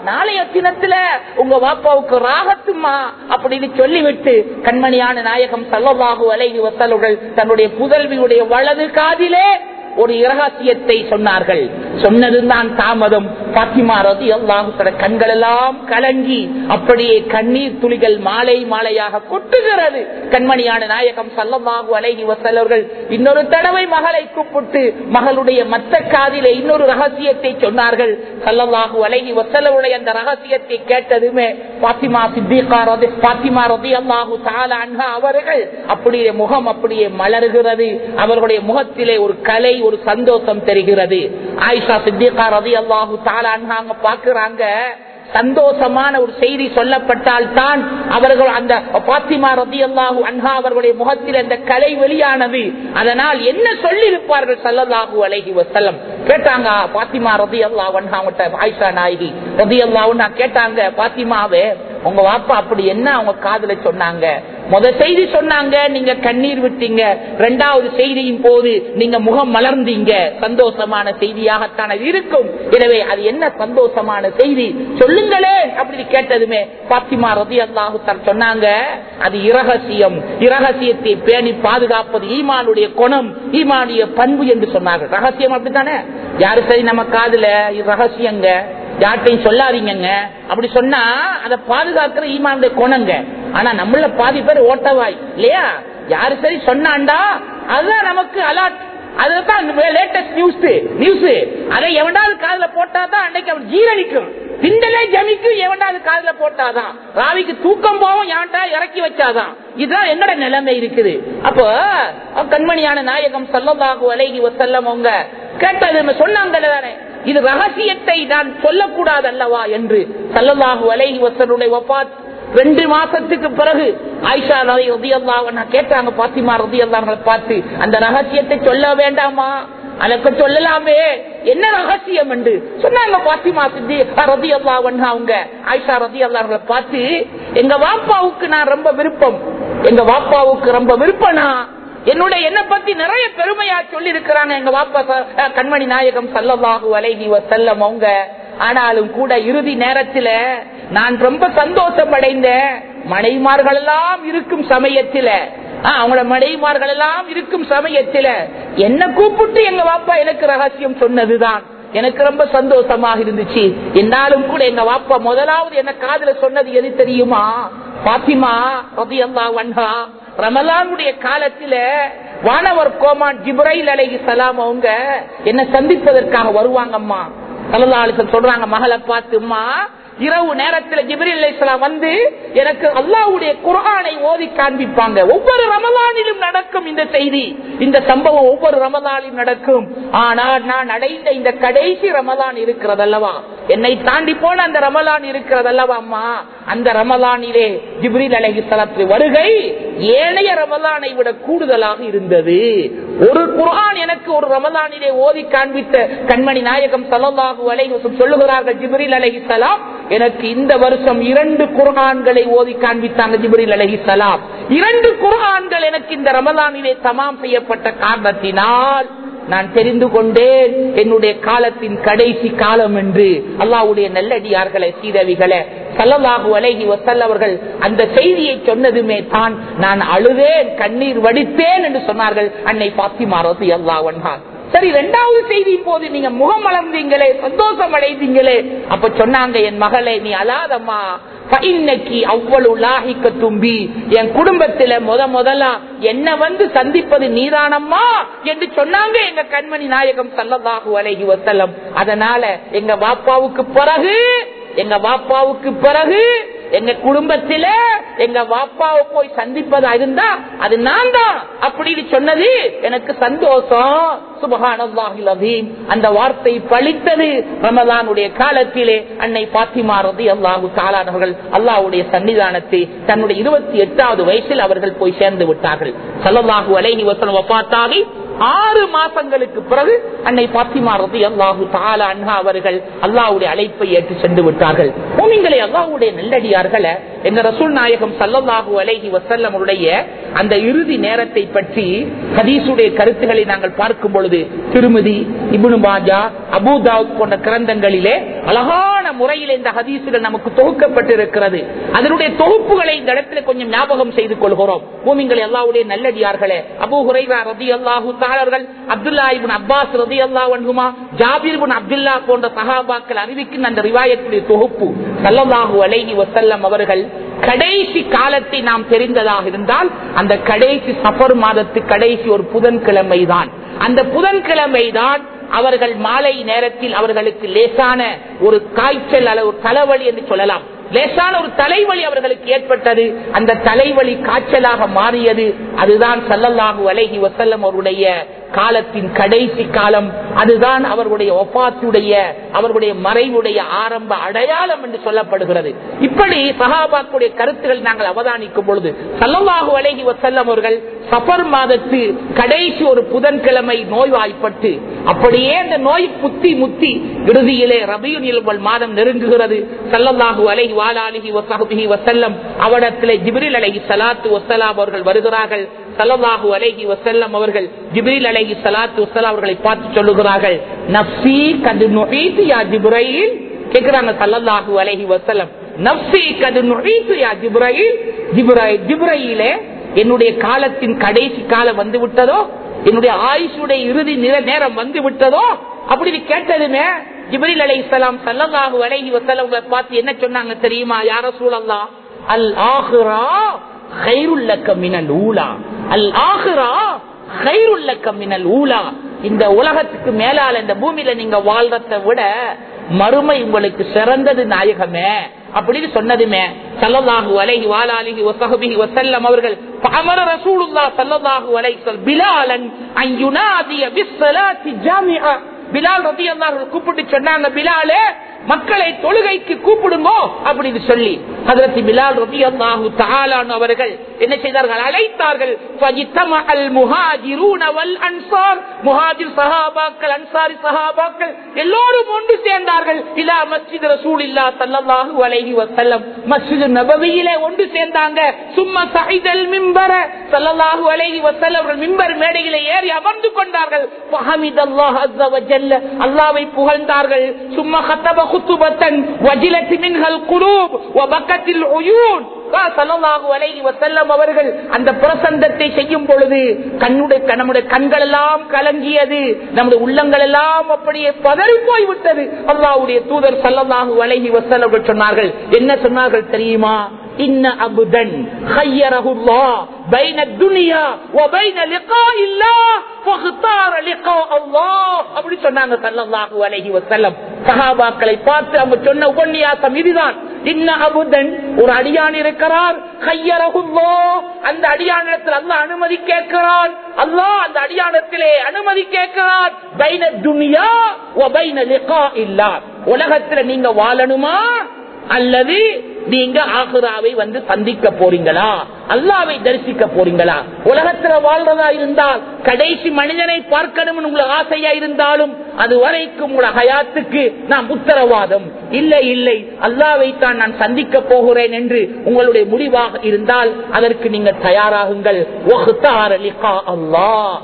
நாளைய தினத்துல உங்க வாப்பாவுக்கு ராகத்துமா அப்படின்னு சொல்லிவிட்டு கண்மணியான நாயகம் சல்லல்லாஹு அலைஹி வசல்லுகள் தன்னுடைய புதல்வியுடைய வலது காதிலே ஒரு இரகசியத்தை சொன்னார்கள் சொன்னதுதான் தாமதம் பாத்திமா ரதி அல்லாஹு கண்கள் எல்லாம் கலங்கி அப்படியே கண்ணீர் துளிகள் மாலை மாலையாக கொட்டுகிறது கண்மணியான நாயகம் சல்லமாகு அலைகி வசலவர்கள் இன்னொரு தடவை மகளை கூப்பிட்டு மகளுடைய மத்த காதிலே இன்னொரு ரகசியத்தை சொன்னார்கள் சல்லல்லாஹு அலைகி வசலவுடைய அந்த ரகசியத்தை கேட்டதுமே பாத்திமா சித்திகா ரதி பாத்திமா ரதி அல்லாஹு தாலா அன்ஹா அவர்கள் அப்படியே முகம் அப்படியே மலர்கிறது அவர்களுடைய முகத்திலே ஒரு கலை ஒரு சந்தோஷம் தெரிகிறது ஆயிஷா சித்திகா ரதி அல்லாஹு தாலாங்க பாக்குறாங்க சந்தோஷமான ஒரு செய்தி சொல்லப்பட்டால் தான் அவர்கள் அந்த பாத்திமா ரதி அல்லாஹு அன்ஹா அவர்களுடைய முகத்தில் அந்த கலை வெளியானது அதனால் என்ன சொல்லி இருப்பார்கள் சல்லல்லாஹு அலைஹி வசல்லம் கேட்டாங்க பாத்திமா ரதி அல்லாஹ் அன்ஹா ஆயிஷா நாயகி ரதி அல்லாஹ் கேட்டாங்க பாத்திமாவே உங்க வாப்பா அப்படி என்ன அவங்க காதுல சொன்னாங்க முத செய்தி சொன்னாங்க நீங்க கண்ணீர் விட்டீங்க இரண்டாவது செய்தியின் போது நீங்க முகம் மலர்ந்தீங்க சந்தோஷமான செய்தியாகத்தான் அது இருக்கும் எனவே அது என்ன சந்தோஷமான செய்தி சொல்லுங்களே அப்படின்னு கேட்டதுமே பாத்திமா ரதி அல்லாஹு சொன்னாங்க அது இரகசியம் இரகசியத்தை பேணி பாதுகாப்பது ஈமானுடைய குணம் ஈமானுடைய பண்பு என்று சொன்னார்கள் ரகசியம் அப்படித்தானே யாரு சரி நம்ம காதுல இது ரகசியங்க யார்ட்டையும் சொல்லாதீங்க அப்படி சொன்னா அதை பாதுகாக்கிற ஈமானுடைய குணங்க ஆனா நம்மள பாதி பேர் ஓட்டவாய் இல்லையா யாரு சரி சொன்னாண்டா அதுதான் நமக்கு அலாட் அதுதான் லேட்டஸ்ட் நியூஸ் நியூஸ் அதை எவனாவது காதுல போட்டாதான் அன்னைக்கு அவன் ஜீரணிக்கும் திண்டலே ஜமிக்கும் எவனாவது காதுல போட்டாதான் ராவிக்கு தூக்கம் போவும் எவன்டா இறக்கி வச்சாதான் இதுதான் என்னோட நிலைமை இருக்குது அப்போ கண்மணியான நாயகம் சொல்லதாக அலைகி வசல்லம் அவங்க கேட்டது சொன்னாங்கல்ல தானே இது ரகசியத்தை நான் சொல்லக்கூடாது அல்லவா என்று சல்லல்லாஹு அலைஹி வசனுடைய வபாத் ரெண்டு மாசத்துக்கு பிறகு ஆயிஷா ரதி ரதியல்லா கேட்டாங்க பாத்திமா ரதியல்லாங்களை பார்த்து அந்த ரகசியத்தை சொல்ல வேண்டாமா அதற்கு சொல்லலாமே என்ன ரகசியம் என்று சொன்னாங்க பாத்திமா சித்தி ரதி அல்லா அவங்க ஆயிஷா ரதி அல்லாங்களை பார்த்து எங்க வாப்பாவுக்கு நான் ரொம்ப விருப்பம் எங்க வாப்பாவுக்கு ரொம்ப விருப்பனா என்னுடைய என்ன பத்தி நிறைய பெருமையா சொல்லி இருக்கிறாங்க எங்க வாப்பா கண்மணி நாயகம் சல்லவாகு அலைகி செல்லம் அவங்க ஆனாலும் கூட இறுதி நேரத்துல நான் ரொம்ப சந்தோஷம் அடைந்தேன் மனைமார்கள் எல்லாம் இருக்கும் சமயத்துல அவங்களோட மனைமார்கள் எல்லாம் இருக்கும் சமயத்துல என்ன கூப்பிட்டு எங்க வாப்பா எனக்கு ரகசியம் சொன்னதுதான் எனக்கு ரொம்ப சந்தோஷமாக இருந்துச்சு என்னாலும் கூட எங்க வாப்பா முதலாவது என்ன காதல சொன்னது எது தெரியுமா பாத்திமா ரதி அல்லா வன்ஹா ரமலானுடைய காலத்துல வானவர் கோமான் ஜிப்ரைல் அலைஹி சலாம் அவங்க என்ன சந்திப்பதற்காக வருவாங்கம்மா சலதாலிசன் சொல்றாங்க மகளை பார்த்துமா இரவு நேரத்துல ஜிப்ரில் அலைஹிஸ்ஸலாம் வந்து எனக்கு அல்லாஹ்வுடைய குர்ஆனை ஓதி காண்பிப்பாங்க ஒவ்வொரு ரமலானிலும் நடக்கும் இந்த செய்தி இந்த சம்பவம் ஒவ்வொரு ரமலானிலும் நடக்கும் ஆனால் நான் அடைந்த இந்த கடைசி ரமலான் இருக்கிறது அல்லவா என்னை தாண்டி போன அந்த ரமலான் இருக்கிறது அல்லவா அம்மா அந்த ரமலானிலே ஜிப்ரில் அலைஹிஸ்ஸலாத்து வருகை ஏனைய ரமலானை விட கூடுதலாக இருந்தது ஒரு குர்ஆன் எனக்கு ஒரு ரமலானிலே ஓதி காண்பித்த கண்மணி நாயகம் சல்லல்லாஹு அலைஹி வஸல்லம் சொல்லுகிறார்கள் ஜிப்ரீல் அலைஹிஸ்ஸலாம் எனக்கு இந்த வருஷம் இரண்டு குர்ஆன்களை ஓதி காண்பித்தாங்க ஜிப்ரீல் அலைஹிஸ்ஸலாம் இரண்டு குர்ஆன்கள் எனக்கு இந்த ரமலானிலே தமாம் செய்யப்பட்ட காரணத்தினால் நான் தெரிந்து கொண்டேன் என்னுடைய காலத்தின் கடைசி காலம் என்று அல்லாவுடைய நல்லடியார்களே சீதவிகளே சல்லல்லாஹு அலைஹி வசல்லவர்கள் அந்த செய்தியை சொன்னதுமே தான் நான் அழுதேன் கண்ணீர் வடித்தேன் என்று சொன்னார்கள் அன்னை பாத்திமா ரசி அல்லாஹ் சரி இரண்டாவது செய்தி போது நீங்க முகம் வளர்ந்தீங்களே சந்தோஷம் அடைந்தீங்களே அப்ப சொன்னாங்க என் மகளே நீ அலாதம்மா இன்னைக்கு அவ்வளவு லாகிக்க தும்பி என் குடும்பத்தில முத முதலா என்ன வந்து சந்திப்பது நீதானம்மா என்று சொன்னாங்க எங்க கண்மணி நாயகம் சல்லல்லாஹு அலைஹி வசல்லம் அதனால எங்க வாப்பாவுக்கு பிறகு எங்க வாப்பாவுக்கு பிறகு எங்க குடும்பத்தில எங்க வாப்பாவை போய் சந்திப்பதா இருந்தா அது நான் தான் அப்படின்னு சொன்னது எனக்கு சந்தோஷம் சுபகானல்லாஹில் அதீம் அந்த வார்த்தை பழித்தது ரமலானுடைய காலத்திலே அன்னை பாத்திமா ரதி அல்லாஹு தாலானவர்கள் அல்லாஹ்வுடைய சன்னிதானத்தை தன்னுடைய இருபத்தி எட்டாவது வயசில் அவர்கள் போய் சேர்ந்து விட்டார்கள் சல்லல்லாஹு அலைஹி வசனம் வப்பாத்தாகி ஆறு மாசங்களுக்கு பிறகு அன்னை பாத்திமா ரதி அல்லாஹு தாலா அன்ஹா அவர்கள் அல்லாஹ்வுடைய அழைப்பை ஏற்று சென்று விட்டார்கள் பூமிங்களை அல்லாஹ்வுடைய நல்லடியார்களை எங்க ரசூல் நாயகம் சல்லல்லாஹு அலைஹி வசல்லம் அவருடைய அந்த இறுதி நேரத்தை பற்றி ஹதீசுடைய கருத்துக்களை நாங்கள் பார்க்கும் பொழுது திருமதி இபுனு மாஜா அபுதாவுத் போன்ற கிரந்தங்களிலே அழகான முறையில் இந்த ஹதீசுகள் நமக்கு தொகுக்கப்பட்டிருக்கிறது அதனுடைய தொகுப்புகளை இந்த இடத்துல கொஞ்சம் ஞாபகம் செய்து கொள்கிறோம் பூமிங்கள் எல்லாவுடைய நல்லடியார்களே அபு ஹுரைரா ரதி அல்லாஹு தாளர்கள் அப்துல்லா இபின் அப்பாஸ் ரதி அல்லா வன்குமா ஜாபீர் பின் அப்துல்லா போன்ற சஹாபாக்கள் அறிவிக்கின்ற அந்த ரிவாயத்துடைய தொகுப்பு சல்லல்லாஹு அலைஹி வசல்லம் அவர்கள் கடைசி காலத்தை நாம் தெரிந்ததாக இருந்தால் அந்த கடைசி சஃபர் மாதத்து கடைசி ஒரு புதன்கிழமை தான் அந்த புதன்கிழமை தான் அவர்கள் மாலை நேரத்தில் அவர்களுக்கு லேசான ஒரு காய்ச்சல் அல்லது ஒரு தலைவலி என்று சொல்லலாம் லேசான ஒரு தலைவலி அவர்களுக்கு ஏற்பட்டது அந்த தலைவலி காய்ச்சலாக மாறியது அதுதான் சல்லல்லாஹு அலைஹி வசல்லம் அவருடைய காலத்தின் கடைசி காலம் அதுதான் அவர்களுடைய ஒப்பாத்துடைய அவர்களுடைய மறைவுடைய ஆரம்ப அடையாளம் என்று சொல்லப்படுகிறது இப்படி சஹாபாக்குடைய கருத்துக்கள் நாங்கள் அவதானிக்கும் பொழுது சல்லல்லாஹு அலைஹி வசல்லம் அவர்கள் சஃபர் மாதத்து கடைசி ஒரு புதன்கிழமை நோய்வாய்ப்பட்டு அப்படியே அந்த நோய் புத்தி முத்தி இறுதியிலே ரபியுல் மாதம் நெருங்குகிறது சல்லல்லாஹு அலைஹி வாலாலிஹி வசஹபிஹி வசல்லம் அவடத்திலே ஜிப்ரில் அலைஹி ஸலாத்து வஸ்ஸலாம் அவர்கள் வருகிறார்கள் சல்லல்லாஹு அலைஹி வசல்லம் அவர்கள் ஜிப்ரில் அலைஹி ஸலாத்து வஸ்ஸலாம் அவர்களை பார்த்து சொல்லுகிறார்கள் நஃப்ஸி கது நுஹீது யா ஜிப்ரைல் கேக்குறாங்க சல்லல்லாஹு அலைஹி வசல்லம் நஃப்ஸி கது நுஹீது யா ஜிப்ரைல் ஜிப்ரைல் ஜிப்ரையிலே என்னுடைய காலத்தின் கடைசி காலம் வந்து விட்டதோ என்னுடைய ஆயுஷுடைய இறுதி நிற- நேரம் வந்து விட்டதோ அப்படின்னு கேட்டதுமே ஜிப்ரில் அலை இஸ்லாம் சல்லல்லாஹு அலைஹி வஸல்லம் பார்த்து என்ன சொன்னாங்க தெரியுமா யார சூழல்லா அல் ஆஹிரா கைருல் லக்க மினல் ஊலா அல் ஆஹிரா கைருல் லக்க மினல் ஊலா இந்த உலகத்துக்கு மேலால இந்த பூமியில நீங்க வாழ்றதை விட மறுமை உங்களுக்கு சிறந்தது நாயகமே அப்படின்னு சொன்னதுமே சல்லல்லாஹு அலைஹி வாலாலிஹி வஸஹபிஹி வஸல்லம் அவர்கள் அமர ரசூலுல்லாஹ் ஸல்லல்லாஹு அலைஹி வஸல்லம் பிலாலன் அன் யுனாதிய பிஸ்ஸலாத்தி ஜாமிஆ பிலால் ரலியல்லாஹு அன்ஹு கூப்பிட்டு சொன்னாங்க பிலாலே மக்களை தொழுகைக்கு கூப்பிடுங்கோ அப்படின்னு சொல்லி ஹஜரத் பிலால் ரலியல்லாஹு தஆலா அவர்கள் என்ன செய்தார்கள் அழைத்தார்கள் ஃபஜித்தமஅல் முஹாஜிரூன வல் அன்சார் முஹாஜிர் சஹாபாக்கள் அன்சாரி சஹாபாக்கள் எல்லோரும் ஒன்று சேர்ந்தார்கள் இலா மஸ்ஜித் ரசூலில்லாஹ் ஸல்லல்லாஹு அலைஹி வஸல்லம் மஸ்ஜித் நபவியிலே ஒன்று சேர்ந்தாங்க சும்மா சஹிதல் மிம்பர ஸல்லல்லாஹு அலைஹி வஸல்லம் அவர்கள் மிம்பர் மேடையிலே ஏறி அமர்ந்து கொண்டார்கள் ஃபஹமிதல்லாஹ் அஸ்ஸ வஜல்ல அல்லாஹ்வை புகழ்ந்தார்கள் சும்மா خطب خطبة وجلت منها القلوب وبكت العيون சல்லல்லாஹு அலைஹி வஸல்லம் அவர்கள் அந்த பிரசந்தத்தை செய்யும் பொழுது கண்ணுடைய நம்முடைய கண்கள் எல்லாம் கலங்கியது நம்முடைய உள்ளங்கள் எல்லாம் அப்படியே பதறி போய் விட்டது அல்லாஹ்வுடைய தூதர் சல்லல்லாஹு அலைஹி வஸல்லம் அவர்கள் சொன்னார்கள் என்ன சொன்னார்கள் தெரியுமா இன்ன அபுதன் خيرهullah بين الدنيا وبين لقاء الله فاختار لقاء الله அப்படி சொன்னாங்க ஸல்லல்லாஹு அலைஹி வஸல்லம் சஹாபாக்களை பார்த்து அவங்க சொன்ன உபன்யாசம் இதுதான் இன்ன அபுதன் ஒரு அடியான் இருக்கிறார் கையரகுல்லோ அந்த அடியானிடத்தில் அல்லாஹ் அனுமதி கேட்கிறான் அல்லாஹ் அந்த அடியானத்திலே அனுமதி கேட்கிறான் பைன துனியா வ பைன லிகா இல்லா உலகத்துல நீங்க வாழணுமா அல்லது நீங்க ஆகுராவை வந்து சந்திக்க போறீங்களா அல்லாவை தரிசிக்க போறீங்களா உலகத்துல வாழ்றதா இருந்தால் கடைசி மனிதனை பார்க்கணும்னு உங்களுக்கு ஆசையா இருந்தாலும் அது வரைக்கும் உங்களோட ஹயாத்துக்கு நான் உத்தரவாதம் இல்லை இல்லை அல்லாவை தான் நான் சந்திக்க போகிறேன் என்று உங்களுடைய முடிவாக இருந்தால் அதற்கு நீங்க தயாராகுங்கள் அல்லாஹ்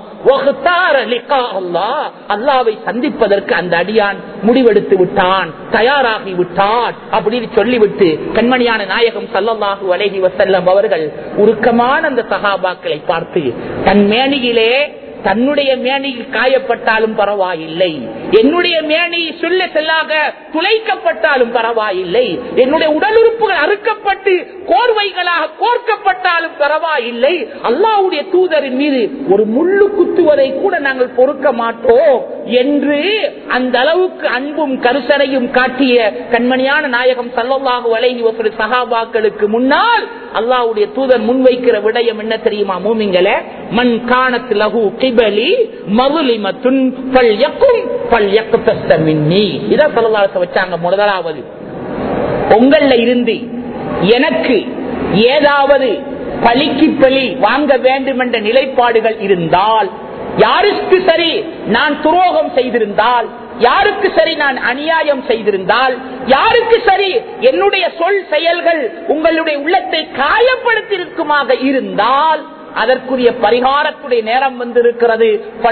அல்லாவை சந்திப்பதற்கு அந்த அடியான் முடிவெடுத்து விட்டான் தயாராகி விட்டான் அப்படின்னு சொல்லிவிட்டு கண்மணியான நாயகம் சல்லல்லாஹு அலைஹி வசல்லம் அவர்கள் உருக்கமான அந்த சகாபாக்களை பார்த்து தன் மேனியிலே தன்னுடைய மேனியில் காயப்பட்டாலும் பரவாயில்லை என்னுடைய மேனி சொல்ல செல்லாக துளைக்கப்பட்டாலும் பரவாயில்லை என்னுடைய உடல் உறுப்புகள் அறுக்கப்பட்டு கோர்வைகளாக கோர்க்கப்பட்டாலும் பரவாயில்லை அல்லாவுடைய தூதரின் மீது ஒரு முள்ளு குத்துவதை கூட நாங்கள் பொறுக்க மாட்டோம் என்று அந்த அளவுக்கு அன்பும் கருசனையும் காட்டிய கண்மணியான நாயகம் சல்லல்லாஹு அலைஹி வஸல்லம் சஹாபாக்களுக்கு முன்னால் அல்லாஹ்வுடைய தூதர் முன்வைக்கிற விடயம் என்ன தெரியுமா மூமிங்களே மன் காணத் லஹு கிபலி மதுலிமத்துன் ஃபல்யக்கும் ஃபல்யக்தஸ்த மின்னி இத ஸல்லல்லாஹு அலைஹி வச்சாங்க முதலாவது உங்கள்ல இருந்து எனக்கு ஏதாவது பலிக்கு பலி வாங்க வேண்டும் என்ற நிலைப்பாடுகள் இருந்தால் யாருக்கு சரி நான் துரோகம் செய்திருந்தால் யாருக்கு சரி நான் அநியாயம் செய்திருந்தால் யாருக்கு சரி என்னுடைய சொல் செயல்கள் உங்களுடைய உள்ளத்தை காயப்படுத்தியிருக்குமாக இருந்தால் அதற்குரிய பரிகாரத்துடைய நேரம் வந்திருக்கிறது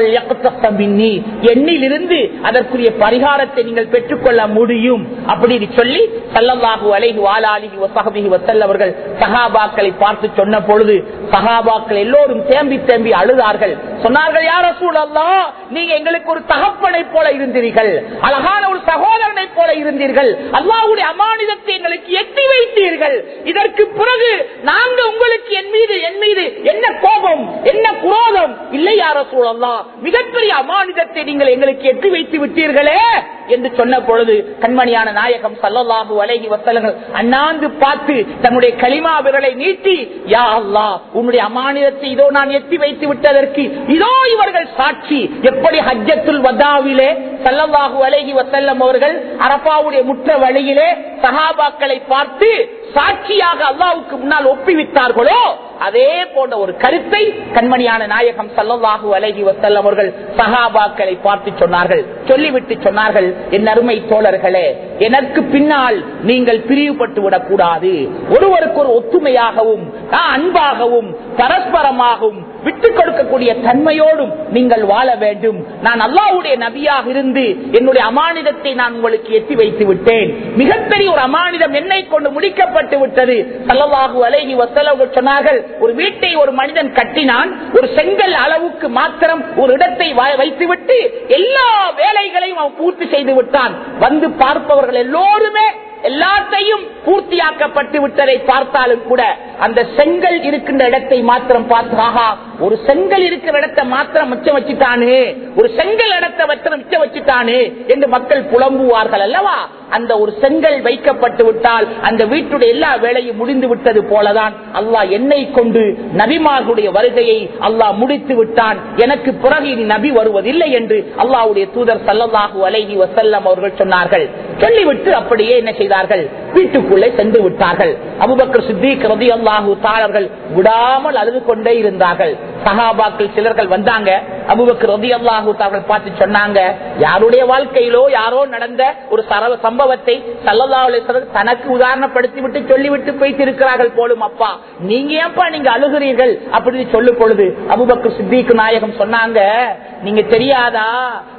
எண்ணிலிருந்து அதற்குரிய பரிகாரத்தை நீங்கள் பெற்றுக்கொள்ள முடியும் அப்படின்னு சொல்லி சல்லல்லாஹு அலைஹி வாலாலிஹி வசஹபிஹி வசல்ல அவர்கள் சஹாபாக்களை பார்த்து சொன்ன பொழுது சஹாபாக்கள் எல்லோரும் தேம்பி தேம்பி அழுதார்கள் சொன்னார்கள் யார சூழல்லா நீங்க எங்களுக்கு ஒரு தகப்பனை போல இருந்தீர்கள் அழகான ஒரு சகோதரனை போல இருந்தீர்கள் அல்லாவுடைய அமானிதத்தை எங்களுக்கு எட்டி வைத்தீர்கள் இதற்கு பிறகு நாங்க உங்களுக்கு என் மீது என் மீது என்ன கோபம் என்ன குரோதம் இல்லை யார சூழல்லாம் மிகப்பெரிய அமானிதத்தை நீங்கள் எங்களுக்கு எட்டி வைத்து விட்டீர்களே என்று சொன்ன பொழுது கண்மணியான நாயகம் சல்லல்லாஹு அலைஹி வசலங்கள் அண்ணாந்து பார்த்து தன்னுடைய களிமா விரலை நீட்டி யா அல்லா உன்னுடைய அமானிதத்தை இதோ நான் எட்டி வைத்து விட்டதற்கு இதோ இவர்கள் சாட்சி எப்படி ஹஜ்ஜத்துல் வதாவிலே சல்லல்லாஹு அலைஹி வசல்லம் அவர்கள் அரப்பாவுடைய முற்ற வழியிலே சஹாபாக்களை பார்த்து சாட்சியாக அல்லாவுக்கு முன்னால் ஒப்பிவித்தார்களோ அதே போன்ற ஒரு கருத்தை கண்மணியான நாயகம் சல்லல்லாஹு அலைஹி வசல்லம் அவர்கள் சஹாபாக்களை பார்த்து சொன்னார்கள் சொல்லிவிட்டு சொன்னார்கள் என் அருமை தோழர்களே எனக்கு பின்னால் நீங்கள் பிரிவுபட்டு விடக்கூடாது ஒருவருக்கு ஒரு ஒத்துமையாகவும் அன்பாகவும் பரஸ்பரமாகவும் விட்டுக் கொடுக்கக்கூடிய தன்மையோடும் நீங்கள் வாழ வேண்டும் நான் அல்லாவுடைய நபியாக இருந்து என்னுடைய அமானிதத்தை நான் உங்களுக்கு எட்டி வைத்து விட்டேன் மிகப்பெரிய ஒரு அமானிதம் என்னை கொண்டு முடிக்கப்பட்டு விட்டது சல்லவாகு அலைகி வசலவர்கள் சொன்னார்கள் ஒரு வீட்டை ஒரு மனிதன் கட்டினான் ஒரு செங்கல் அளவுக்கு மாத்திரம் ஒரு இடத்தை வைத்துவிட்டு எல்லா வேலைகளையும் அவன் பூர்த்தி செய்து விட்டான் வந்து பார்ப்பவர்கள் எல்லோருமே எல்லாத்தையும் பூர்த்தியாக்கப்பட்டு விட்டதை பார்த்தாலும் கூட அந்த செங்கல் இருக்கின்ற இடத்தை மாத்திரம் பார்த்து ஒரு செங்கல் இருக்கிற இடத்தை மாத்திரம் மிச்சம் வச்சுட்டானே ஒரு செங்கல் இடத்தை வச்சு மிச்சம் வச்சுட்டானே என்று மக்கள் புலம்புவார்கள் அல்லவா அந்த ஒரு செங்கல் வைக்கப்பட்டு விட்டால் அந்த வீட்டுடைய எல்லா வேலையும் முடிந்து விட்டது போலதான் அல்லாஹ் என்னை கொண்டு நபிமார்களுடைய வருகையை அல்லாஹ் முடித்து விட்டான் எனக்கு பிறகு இனி நபி வருவதில்லை என்று அல்லாஹ்வுடைய தூதர் சல்லல்லாஹு அலைஹி வசல்லம் அவர்கள் சொன்னார்கள் சொல்லிவிட்டு அப்படியே என்ன செய்தார்கள் வீட்டுக்குள்ளே சென்று விட்டார்கள் அபுபக்கர் சித்திக் ரதி அல்லாஹு தாளர்கள் விடாமல் அழுது கொண்டே இருந்தார்கள் சகாபாக்கள் சிலர்கள் வந்தாங்க அபுபக்கர் ரதி அல்லாஹு தாளர்கள் பார்த்து சொன்னாங்க யாருடைய வாழ்க்கையிலோ யாரோ நடந்த ஒரு சரவ சம்பவத்தை சல்லல்லா அலிஸ்வரர் தனக்கு உதாரணப்படுத்தி விட்டு சொல்லிவிட்டு போயிட்டு இருக்கிறார்கள் போலும் அப்பா நீங்க ஏன்பா நீங்க அழுகிறீர்கள் அப்படின்னு சொல்லும் பொழுது அபுபக்கர் சித்திக் நாயகம் சொன்னாங்க நீங்க தெரியாதா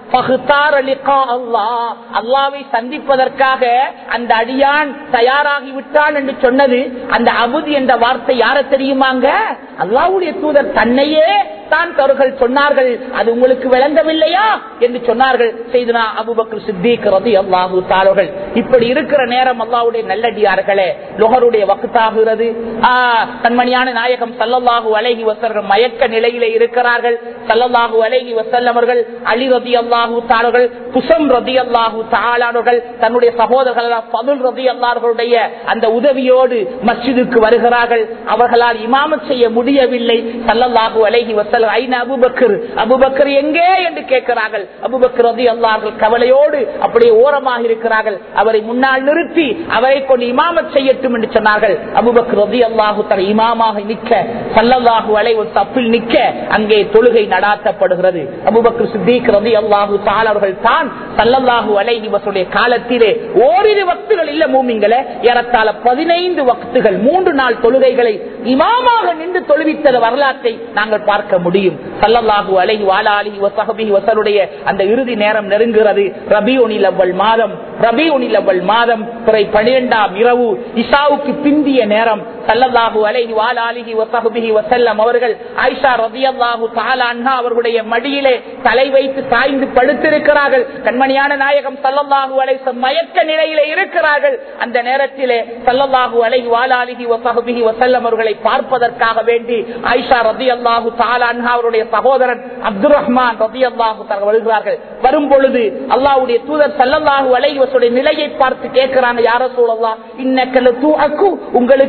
அல்லாவை சந்திப்பதற்காக அந்த அடியான் தயாராகி விட்டான் என்று சொன்னது அந்த அபுதி என்ற வார்த்தை யார தெரியுமாங்க அல்லாவுடைய தூதர் தன்னையே தான் அவர்கள் சொன்னார்கள் அது உங்களுக்கு விளங்கவில்லையா என்று சொன்னார்கள் செய்தனா அபுபக்கர் சித்திக் ரதி அல்லாஹு தாளர்கள் இப்படி இருக்கிற நேரம் அல்லாவுடைய நல்லடியார்களே லொஹருடைய வக்குத்தாகிறது கண்மணியான நாயகம் சல்லல்லாஹு அலைஹி வசர்கள் மயக்க நிலையிலே இருக்கிறார்கள் சல்லல்லாஹு அலைஹி வசல்லவர்கள் அலி ரதி அல்லாஹு தாளர்கள் குசம் ரதி அல்லாஹு தாளானவர்கள் தன்னுடைய சகோதரர்கள் பதுல் ரதி அல்லார்களுடைய அந்த உதவியோடு மஸ்ஜிதுக்கு வருகிறார்கள் அவர்களால் இமாமத் செய்ய முடியவில்லை சல்லல்லாஹு அலைஹி வசல் அபுபக்கர் அபுபக்கர் எங்கே என்று கேட்கிறார்கள் அபுபக்கர் ரதி அல்லார்கள் கவலையோடு அப்படியே ஓரமாக இருக்கிறார்கள் அவரை முன்னால் நிறுத்தி அவரை கொண்டு இமாமத் செய்யட்டும் என்று சொன்னார்கள் அபுபக்கர் ரதி அல்லாஹு தன் இமாமாக நிற்க சல்லல்லாஹு அலை ஒரு தப்பில் நிற்க அங்கே தொழுகை நடாத்தப்படுகிறது அபுபக்கர் சித்திக் ரதி அல்லாஹு தாளர்கள் தான் சல்லல்லாஹு அலைஹி வசுடைய காலத்திலே ஓரிரு வக்துகள் இல்ல மூமிங்களே ஏறத்தாழ பதினைந்து வக்துகள் மூன்று நாள் தொழுகைகளை இமாமாக நின்று தொழுவித்த வரலாற்றை நாங்கள் பார்க்க முடியும் சல்லல்லாஹு அலைஹி வாலா அலிஹி வசஹபிஹி வசலுடைய அந்த இறுதி நேரம் நெருங்குகிறது ரபி ஒனில் அவ்வள் மாதம் ரபி ஒனில் அவ்வள் மாதம் பிறை பனிரெண்டாம் இரவு இஷாவுக்கு பிந்திய நேரம் சல்லல்லாஹு அலைஹி வாலா அலிஹி வசஹபிஹி வசல்லம் அவர்கள் ஆயிஷா ரதியல்லாஹு தஆலா அன்ஹா அவர்களுடைய மடியிலே தலை வைத்து சாய்ந்து படுத்திருக்கிறார்கள் கண்மணியான நாயகம் சல்லல்லாஹு அலைஹி மயக்க நிலையிலே இருக்கிறார்கள் அந்த நேரத்திலே சல்லல்லாஹு அலைஹி வாலா அலிஹி வசஹபிஹி வசல்லம் அவர்களை பார்ப்பதற்காக வேண்டி ஆயிஷா ரதியல்லாஹு தஆலா அன்ஹா அவருடைய சகோதரன் அப்துல் ரஹ்மான் ரதி அல்லாஹு வருகிறார்கள் வரும் பொழுது அல்லாவுடைய தூதர் சல்லல்லாஹு அலைவசுடைய நிலையை பார்த்து கேட்கிறாங்க யார சூழல்லா இன்னக்கல தூ அக்கு உங்களுக்கு இந்த நேரம்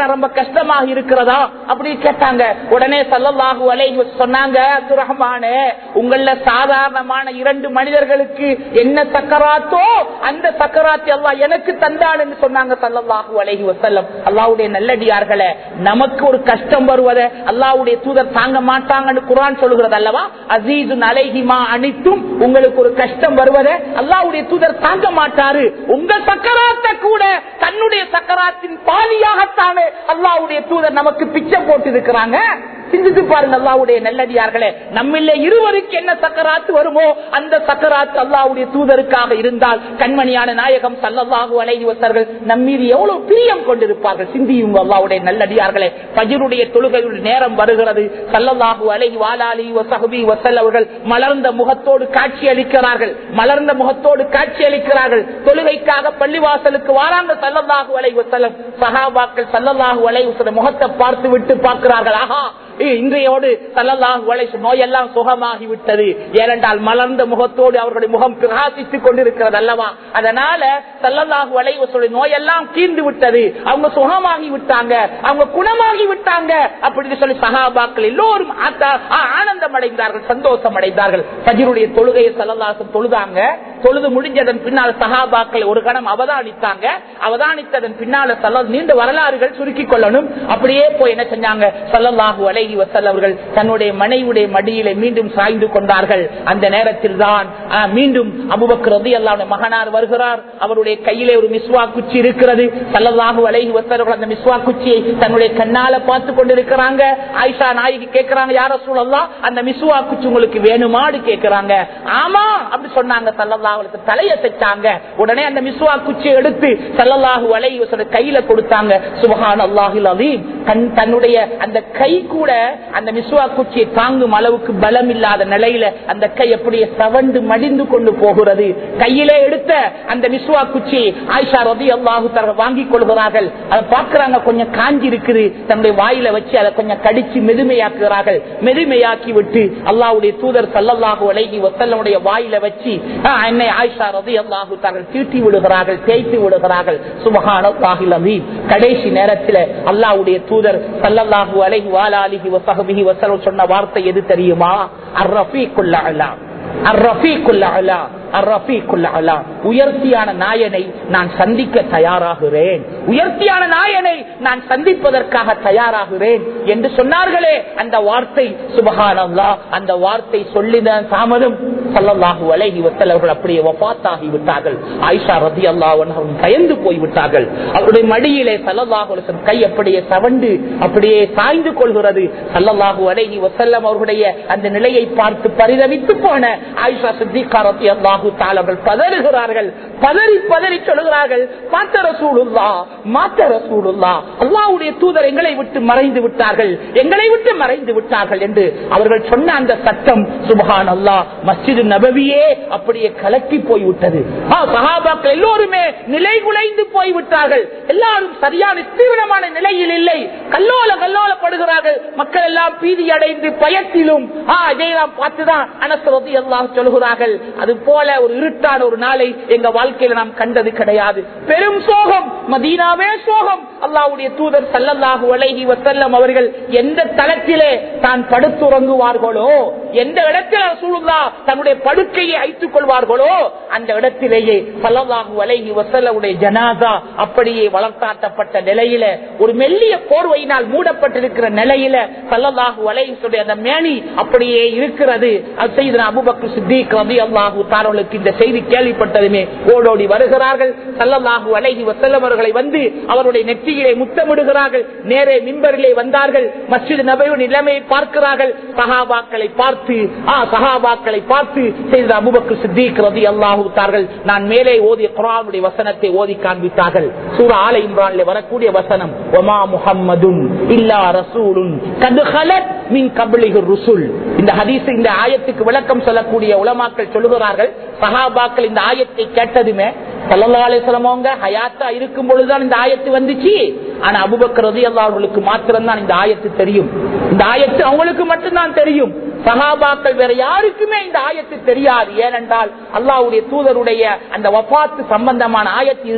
என்ன ரொம்ப கஷ்டமாக இருக்கிறதா அப்படி கேட்டாங்க உடனே சல்லல்லாஹு அலைஹி சொன்னாங்க அப்துரஹ்மானே உங்கள சாதாரணமான இரண்டு மனிதர்களுக்கு என்ன சக்கராத்தோ அந்த சக்கராத்தி அல்லாஹ் எனக்கு தந்தான் என்று சொன்னாங்க சல்லல்லாஹு அலைஹி வஸல்லம் அல்லாஹ்வுடைய நல்லடியார்களே நமக்கு ஒரு கஷ்டம் வருவதை அல்லாஹ்வுடைய தூதர் தாங்க மாட்டாங்கன்னு குர்ஆன் சொல்கிறது அல்லவா அசீதுன் அலைஹிமா அனித்தும் உங்களுக்கு ஒரு கஷ்டம் வருவதை அல்லாஹ்வுடைய தூதர் தாங்க மாட்டாரு உங்க சக்கராத்தை கூட தன்னுடைய சக்கராத்தின் பாதியாகத்தானே அல்லாஹ்வுடைய தூதர் நமக்கு பிச்சை போட்டு இருக்கிறாங்க சிந்தித்து பாருங்க அல்லாவுடைய நல்லடியார்களே நம்மில்ல இருவருக்கு என்ன சக்கராத்து வருமோ அந்த சக்கராத்து அல்லாவுடைய தூதருக்காக இருந்தால் கண்மணியான நாயகம் சல்லல்லாஹு அலைஹி வஸர்கள் நம்மீது எவ்வளவு பிரியம் கொண்டிருப்பார்கள் சிந்தியும் அல்லாவுடைய நல்லடியார்களே பஜருடைய தொழுகையுடைய நேரம் வருகிறது சல்லல்லாஹு அலைஹி வாலாலி வசஹபி வசல் அவர்கள் மலர்ந்த முகத்தோடு காட்சி அளிக்கிறார்கள் மலர்ந்த முகத்தோடு காட்சி அளிக்கிறார்கள் தொழுகைக்காக பள்ளிவாசலுக்கு வாராங்க சல்லல்லாஹு அலைஹி வஸல்லம் சஹாபாக்கள் சல்லல்லாஹு அலைஹி வஸல்லம் முகத்தை பார்த்து விட்டு பார்க்கிறார்கள் ஆஹா இன்றையோடு சல்லல்லாஹு அலைஹி நோயெல்லாம் சுகமாகி விட்டது ஏனென்றால் மலர்ந்த முகத்தோடு அவர்களுடைய முகம் பிரகாசித்துக் கொண்டிருக்கிறது அல்லவா அதனால சல்லல்லாஹு அலைஹி வஸல்லம் நோயெல்லாம் தீர்ந்து விட்டது அவங்க சுகமாகி விட்டாங்க அவங்க குணமாகி விட்டாங்க அப்படின்னு சொல்லி சஹாபாக்கள் எல்லோரும் ஆத்தா- ஆ- ஆனந்தம் அடைந்தார்கள் சந்தோஷம் அடைந்தார்கள் பஜருடைய தொழுகையை சல்லல்லாஹு தொழுதாங்க தொழுது முடிஞ்சதன் பின்னால் சஹாபாக்கள் ஒரு கணம் அவதானித்தாங்க அவதானித்ததன் பின்னால சல்ல நீண்ட வரலாறுகள் சுருக்கிக் கொள்ளணும் அப்படியே போய் என்ன செஞ்சாங்க சல்லல்லாஹு அலைஹி வஸல்லம் அவர்கள் தன்னுடைய மனைவியுடைய மடியிலே மீண்டும் சாய்ந்து கொண்டார்கள் அந்த நேரத்தில் தான் ஆ, மீண்டும் அபுபக்கர் ரலியல்லாஹு மகனார் வருகிறார் அவருடைய கையிலே ஒரு மிஸ்வா குச்சி இருக்கிறது சல்லல்லாஹு அலைஹி வஸல்லம் அவர்கள் அந்த மிஸ்வா குச்சியை தன்னுடைய கண்ணால பார்த்து கொண்டிருக்கிறாங்க ஆயிஷா நாயகி கேட்கிறாங்க யார சூழல்லாம் அந்த மிஸ்வா குச்சி உங்களுக்கு வேணுமாடு கேட்கிறாங்க ஆமா அப்படி சொன்னாங்க சல்லல்லாஹு அலைஹி வஸல்லம் தலையை தைச்சாங்க உடனே அந்த மிஸ்வா குச்சியை எடுத்து சல்லல்லாஹு அலைஹி வஸல்லம் கையில கொடுத்தாங்க சுபஹான் அல்லாஹில் அதீம் கண் தன்னுடைய அந்த கை கூட அந்த மிஸ்வா குச்சியை தாங்கும் அளவுக்கு பலம் இல்லாத நிலையில அந்த கை அப்படியே சவண்டு மடிந்து கொண்டு போகிறது கையிலே எடுத்த அந்த மிஸ்வா குச்சியை ஆயிஷா ரதி அல்லாஹு தர வாங்கி கொள்கிறார்கள் அதை பார்க்கிறாங்க கொஞ்சம் காஞ்சி இருக்குது தன்னுடைய வாயில வச்சு அதை கொஞ்சம் கடிச்சு மெதுமையாக்குகிறார்கள் மெதுமையாக்கி விட்டு அல்லாஹ்வுடைய தூதர் சல்லல்லாஹு அலைஹி வஸல்லமுடைய வாயில வச்சு ஆ, என்னை ஆயிஷா ரதி அல்லாஹு தர்கள் தீட்டி விடுகிறார்கள் தேய்த்து விடுகிறார்கள் சுபஹானல்லாஹில் அதீம் கடைசி நேரத்தில் அல்லாஹ்வுடைய தூதர் சல்லல்லாஹு அலைஹி வாலாலிஹி வஸஹபிஹி வஸல்லம் சொன்ன வார்த்தை எது தெரியுமா அர் ரஃபீக்குல் அலா அர் ரஃபீக்குல் அலா அர் ரஃபீக்குல் அலா உயர்த்தியான நாயனை நான் சந்திக்க தயாராகிறேன் உயர்த்தியான நாயனை நான் சந்திப்பதற்காக தயாராகிறேன் என்று சொன்னார்களே அந்த வார்த்தை சுபஹானல்லா அந்த வார்த்தை சொல்லித தாமதம் சல்லல்லாஹு அலைஹி வஸல்லம் அவர்கள் அப்படியே வஃபாத்தாகி விட்டார்கள் ஆயிஷா ரலியல்லாஹு அன்ஹா பயந்து போய் விட்டார்கள் அவருடைய மடியிலே சல்லல்லாஹு அலைஹி வஸல்லம் கை அப்படியே சவண்டு அப்படியே சாய்ந்து கொள்கிறது சல்லல்லாஹு அலைஹி வஸல்லம் அவர்களுடைய அந்த நிலையை பார்த்து பரிதவித்து போன ஆயிஷா சித்திகா ரலியல்லாஹு தஆலா அவர்கள் பதறுகிறார்கள் பதறி பதறி சொல்கிறார்கள் மாத்த ரசூலுல்லா மாத்த ரசூலுல்லா அல்லாஹ்வுடைய தூதர் எங்களை விட்டு மறைந்து விட்டார்கள் எங்களை விட்டு மறைந்து விட்டார்கள் என்று அவர்கள் சொன்ன அந்த சட்டம் சுபஹான் அல்லாஹ் மஸ்ஜிது நபவியே அப்படியே கலக்கி போய்விட்டது ஆ, சஹாபாக்கள் எல்லோருமே நிலை குலைந்து போய்விட்டார்கள் எல்லாரும் சரியான தீவிரமான நிலையில் இல்லை கல்லோல கல்லோலப்படுகிறார்கள் மக்கள் எல்லாம் பீதி அடைந்து பயத்திலும் ஆ, இதையெல்லாம் பார்த்துதான் அனசரதி எல்லாம் சொல்கிறார்கள் அது போல ஒரு இருட்டான ஒரு நாளை எங்க வாழ்க்கையில நாம் கண்டது கிடையாது பெரும் சோகம் மதீனாவே சோகம் அல்லாவுடைய தூதர் சல்லல்லாஹு அலைஹி வசல்லம் அவர்கள் எந்த தளத்திலே தான் படுத்துறங்குவார்களோ எந்த இடத்தில் ரசூலுல்லா தன்னுடைய படுக்கையை ஐத்துக் கொள்வார்களோ அந்த இடத்திலேயே சல்லல்லாஹு அலைஹி வசல்லமுடைய ஜனாதா அப்படியே வளர்த்தாட்டப்பட்ட நிலையில ஒரு மெல்லிய போர்வையினால் மூடப்பட்டிருக்கிற நிலையில சல்லல்லாஹு அலைஹி அந்த மேனி அப்படியே இருக்கிறது அது செய்த அபுபக்கு சித்திக் ரபி அல்லாஹு தாரர்களுக்கு இந்த செய்தி கேள்விப்பட்டதுமே ஓடோடி வருகிறார்கள் சல்லல்லாஹு அலைஹி வசல்லம் அவர்களை வந்து அவருடைய நெற்றியிலே முத்தமிடுகிறார்கள் நேரே மின்பரிலே வந்தார்கள் மஸ்ஜித் நபையின் நிலைமையை பார்க்கிறார்கள் சஹாபாக்களை பார்த்து ஆ சஹாபாக்களை பார்த்து செய்த அபுபக்கு சித்திக் ரதி அல்லாஹு தார்கள் நான் மேலே ஓதிய குரானுடைய வசனத்தை ஓதி காண்பித்தார்கள் சூரா ஆல இம்ரான்ல வரக்கூடிய வசனம் ஒமா முஹம்மதுன் இல்லா ரசூலுன் கது ஹலத் மின் கபலிகு ருசுல் இந்த ஹதீஸ் இந்த ஆயத்துக்கு விளக்கம் சொல்லக்கூடிய உலமாக்கள் சொல்லுகிறார்கள் சஹாபாக்கள் இந்த ஆயத்தை கேட்டதுமே சல்லல்லாசலமோங்க ஹயாத்தா இருக்கும் பொழுதுதான் இந்த ஆயத்து வந்துச்சு ஆனா அபுபக்கர் ரதி அவர்களுக்கு மாத்திரம்தான் இந்த ஆயத்து தெரியும் இந்த ஆயத்து அவங்களுக்கு மட்டும்தான் தெரியும் சகாபாக்கள் வேற யாருக்குமே இந்த ஆயத்து தெரியாது ஏனென்றால் அல்லாவுடைய தூதருடைய அந்த வபாத்து சம்பந்தமான ஆயத்து இதுதான்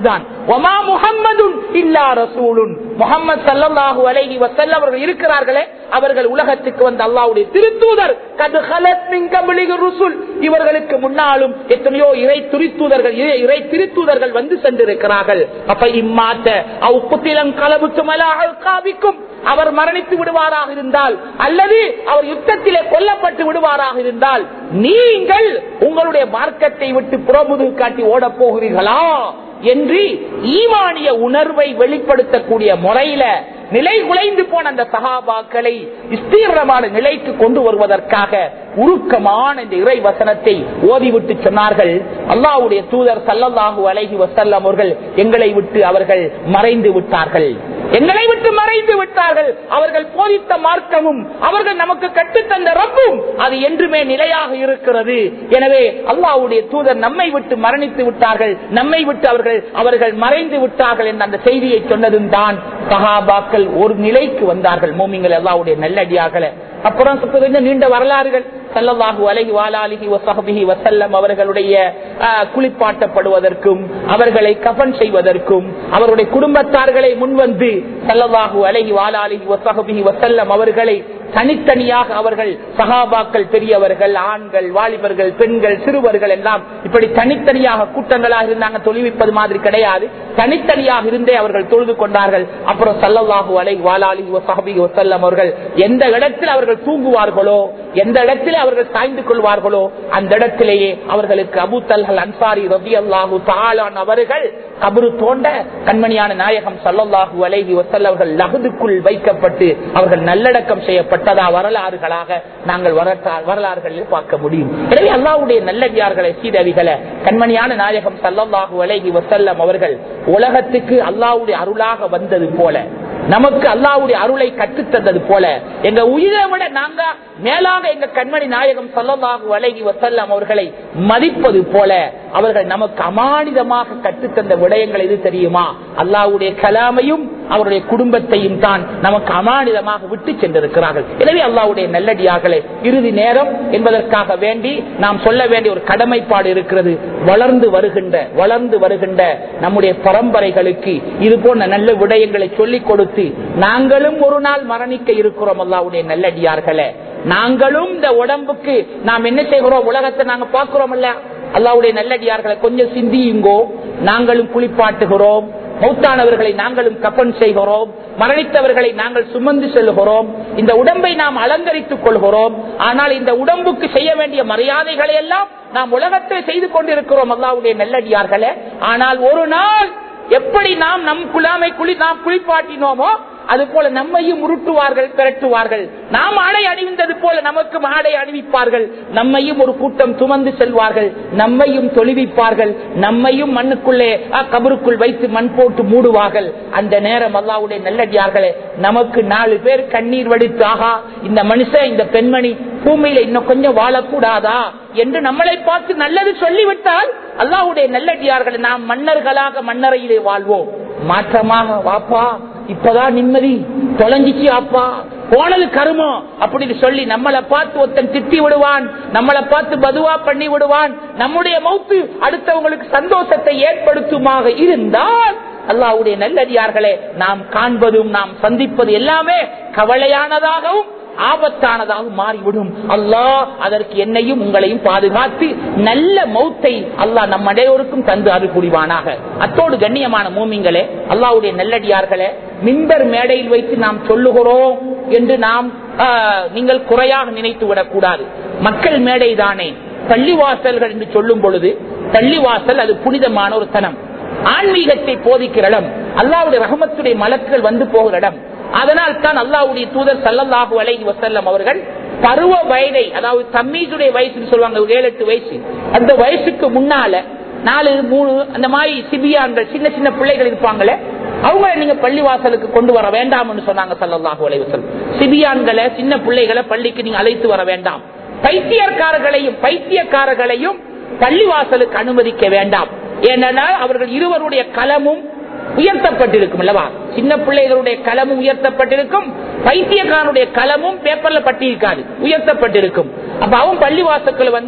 ஒமா முஹம்மதுன் இல்லா ரசூலுன் முகமது சல்லல்லாஹு அலைஹி வஸல்லம் அவர்கள் இருக்கிறார்களே அவர்கள் உலகத்துக்கு வந்த அல்லாஹ்வுடைய திருத்தூதர் கது ஹலத் மின் கபிலிக ருசுல் இவர்களுக்கு முன்னாலும் எத்தனையோ இறை துரித்தூதர்கள் இறை- இறை திருத்தூதர்கள் வந்து சென்றிருக்கிறார்கள் அப்ப இம்மாத்த அவ் குத்திலம் கலவுக்கு மலாவிக்கும் அவர் மரணித்து விடுவாராக இருந்தால் அல்லது அவர் யுத்தத்திலே கொல்லப்பட்டு விடுவாராக இருந்தால் நீங்கள் உங்களுடைய மார்க்கத்தை விட்டு புறமுது காட்டி ஓடப் போகிறீர்களா என்று ஈமானிய உணர்வை வெளிப்படுத்தக்கூடிய முறையில நிலை குலைந்து போன அந்த சகாபாக்களை விஸ்தீர்ணமான நிலைக்கு கொண்டு வருவதற்காக உருக்கமான இந்த இறை வசனத்தை ஓதிவிட்டு சொன்னார்கள் அல்லாஹ்வுடைய தூதர் சல்லல்லாஹு அலைஹி வஸல்லம் அவர்கள் எங்களை விட்டு அவர்கள் மறைந்து விட்டார்கள் எங்களை விட்டு மறைந்து விட்டார்கள் அவர்கள் போதித்த மார்க்கமும் அவர்கள் நமக்கு கற்றுத்தந்த ரப்பும் அது என்றுமே நிலையாக இருக்கிறது எனவே அல்லாஹ்வுடைய தூதர் நம்மை விட்டு மரணித்து விட்டார்கள் நம்மை விட்டு அவர்கள் அவர்கள் மறைந்து விட்டார்கள் என்ற அந்த செய்தியை சொன்னதும் தான் சஹாபாக்கள் ஒரு நிலைக்கு வந்தார்கள் மூமிங்கள் அல்லாஹ்வுடைய நல்லடியார்களே அப்புறம் கொஞ்சம் நீண்ட வரலாறுகள் சல்லல்லாஹு அலைஹி வாலாலிஹி வஸஹபிஹி வஸல்லம் அவர்களுடைய ஆ, குளிப்பாட்டப்படுவதற்கும் அவர்களை கஃன் செய்வதற்கும் அவருடைய குடும்பத்தார்களை முன்வந்து சல்லல்லாஹு அலைஹி வாலாலிஹி வஸஹபிஹி வஸல்லம் அவர்களை தனித்தனியாக அவர்கள் சகாபாக்கள் பெரியவர்கள் ஆண்கள் வாலிபர்கள் பெண்கள் சிறுவர்கள் எல்லாம் இப்படி தனித்தனியாக கூட்டங்களாக இருந்தாங்க தொழுவிப்பது மாதிரி கிடையாது தனித்தனியாக இருந்தே அவர்கள் தொழுது கொண்டார்கள் அப்புறம் சல்லல்லாஹு அலை வாலாலி வசஹபி வசல்லம் அவர்கள் எந்த இடத்தில் அவர்கள் தூங்குவார்களோ எந்த இடத்திலே அவர்கள் சாய்ந்து கொள்வார்களோ அந்த இடத்திலேயே அவர்களுக்கு அபு தல்ஹல் அன்சாரி ரபி அல்லாஹு தாலான் அவர்கள் கபரு தோண்ட கண்மணியான நாயகம் சல்லல்லாஹு அலைஹி வசல்ல அவர்கள் லகுதுக்குள் வைக்கப்பட்டு அவர்கள் நல்லடக்கம் செய்யப்பட்டதா வரலாறுகளாக நாங்கள் வரட்டா- வரலாறுகளில் பார்க்க முடியும் எனவே அல்லாஹ்வுடைய நல்லடியார்களை சீதவிகளை கண்மணியான நாயகம் சல்லல்லாஹு அலைஹி வசல்லம் அவர்கள் உலகத்துக்கு அல்லாஹ்வுடைய அருளாக வந்தது போல நமக்கு அல்லாஹ்வுடைய அருளை கற்றுத்தந்தது போல எங்க உயிரை விட நாங்க மேலாக எங்க கண்மணி நாயகம் சல்லல்லாஹு அலைஹி வசல்லம் அவர்களை மதிப்பது போல அவர்கள் நமக்கு அமானிதமாக கற்றுத்தந்த விடயங்கள் எது தெரியுமா அல்லாஹ்வுடைய கலாமையும் அவருடைய குடும்பத்தையும் தான் நமக்கு அமானிதமாக விட்டு சென்றிருக்கிறார்கள் எனவே அல்லாஹ்வுடைய நல்லடியார்களே இறுதி நேரம் என்பதற்காக வேண்டி நாம் சொல்ல வேண்டிய ஒரு கடமைப்பாடு இருக்கிறது வளர்ந்து வருகின்ற வளர்ந்து வருகின்ற நம்முடைய பரம்பரைகளுக்கு இது போன்ற நல்ல விடயங்களை சொல்லிக் கொடுத்து நாங்களும் ஒரு நாள் மரணிக்க இருக்கிறோம் அல்லாஹ்வுடைய நல்லடியார்களே நாங்களும் இந்த உடம்புக்கு நாம் என்ன செய்கிறோம் உலகத்தை நாங்க பார்க்கிறோம் இல்ல அல்லாவுடைய நல்லடியார்களை கொஞ்சம் சிந்தியுங்கோ நாங்களும் குளிப்பாட்டுகிறோம் மௌத்தானவர்களை நாங்களும் கப்பன் செய்கிறோம் மரணித்தவர்களை நாங்கள் சுமந்து செல்கிறோம் இந்த உடம்பை நாம் அலங்கரித்துக் கொள்கிறோம் ஆனால் இந்த உடம்புக்கு செய்ய வேண்டிய மரியாதைகளை எல்லாம் நாம் உலகத்தில் செய்து கொண்டிருக்கிறோம் அல்லாவுடைய நல்லடியார்களே ஆனால் ஒரு நாள் எப்படி நாம் நம் குலாமை குளி நாம் குளிப்பாட்டினோமோ அது போல நம்மையும் உருட்டுவார்கள் திரட்டுவார்கள் நாம் ஆடை அணிவிந்தது போல நமக்கும் ஆடை அணிவிப்பார்கள் நம்மையும் ஒரு கூட்டம் சுமந்து செல்வார்கள் நம்மையும் தொழுவிப்பார்கள் நம்மையும் மண்ணுக்குள்ளே அ, கபருக்குள் வைத்து மண் போட்டு மூடுவார்கள் அந்த நேரம் அல்லாவுடைய நல்லடியார்களே நமக்கு நாலு பேர் கண்ணீர் வடித்து ஆகா இந்த மனுஷன் இந்த பெண்மணி பூமியில இன்னும் கொஞ்சம் வாழக்கூடாதா என்று நம்மளை பார்த்து நல்லது சொல்லிவிட்டால் அல்லாவுடைய நல்லடியார்கள் நாம் மன்னர்களாக மன்னரையிலே வாழ்வோம் மாற்றமாக வாப்பா இப்பதான் நிம்மதி தொலைஞ்சிச்சு அப்பா போனது கருமம் அப்படின்னு சொல்லி நம்மளை பார்த்து ஒருத்தன் திட்டி விடுவான் நம்மளை பார்த்து பதுவா பண்ணி விடுவான் நம்முடைய மௌத்து அடுத்தவங்களுக்கு சந்தோஷத்தை ஏற்படுத்துமாக இருந்தால் அல்லாவுடைய நல்லடியார்களே நாம் காண்பதும் நாம் சந்திப்பது எல்லாமே கவலையானதாகவும் ஆபத்தானதாக மாறிவிடும் அல்லாஹ் அதற்கு என்னையும் உங்களையும் பாதுகாத்து நல்ல மௌத்தை அல்லாஹ் நம் அனைவருக்கும் தந்து அருள் புரிவானாக அத்தோடு கண்ணியமான மூமிங்களே அல்லாஹ்வுடைய நல்லடியார்களே மின்பர் மேடையில் வைத்து நாம் சொல்லுகிறோம் என்று நாம் ஆஹ், நீங்கள் குறையாக நினைத்து விடக்கூடாது மக்கள் மேடை தானே பள்ளிவாசல்கள் என்று சொல்லும் பொழுது பள்ளிவாசல் அது புனிதமான ஒரு தனம் ஆன்மீகத்தை போதிக்கிற இடம் அல்லாவுடைய ரஹமத்துடைய மலக்குகள் வந்து போகிற இடம் அதனால் தான் அல்லாவுடைய தூதர் சல்லல்லாஹு அலைஹி வசல்லம் அவர்கள் பருவ வயதை அதாவது தம்மீசுடைய வயசுன்னு சொல்லுவாங்க ஒரு ஏழு எட்டு வயசு அந்த வயசுக்கு முன்னால நாலு மூணு அந்த மாதிரி சிபியான்கள் சின்ன சின்ன பிள்ளைகள் இருப்பாங்களே அவங்கள நீங்க பள்ளிவாசலுக்கு கொண்டு வர வேண்டாம்னு சொன்னாங்க சல்லல்லாஹு அலைஹி வஸல்லம் சிபியான்களை சின்ன பிள்ளைகளை பள்ளிக்கு நீங்க அழைத்து வர வேண்டாம் பைத்தியக்காரர்களையும் பைத்தியக்காரர்களையும் பள்ளிவாசலுக்கு அனுமதிக்க வேண்டாம் ஏனென்றால் அவர்கள் இருவருடைய களமும் உயர்த்தப்பட்டிருக்கும் அல்லவா சின்ன பிள்ளைகளுடைய களமும் உயர்த்தப்பட்டிருக்கும் பைத்தியக்காரனுடைய களமும் பேப்பர்ல பட்டிருக்காது உயர்த்தப்பட்டிருக்கும் அப்ப அவன் பள்ளிவாசல்கள் வந்து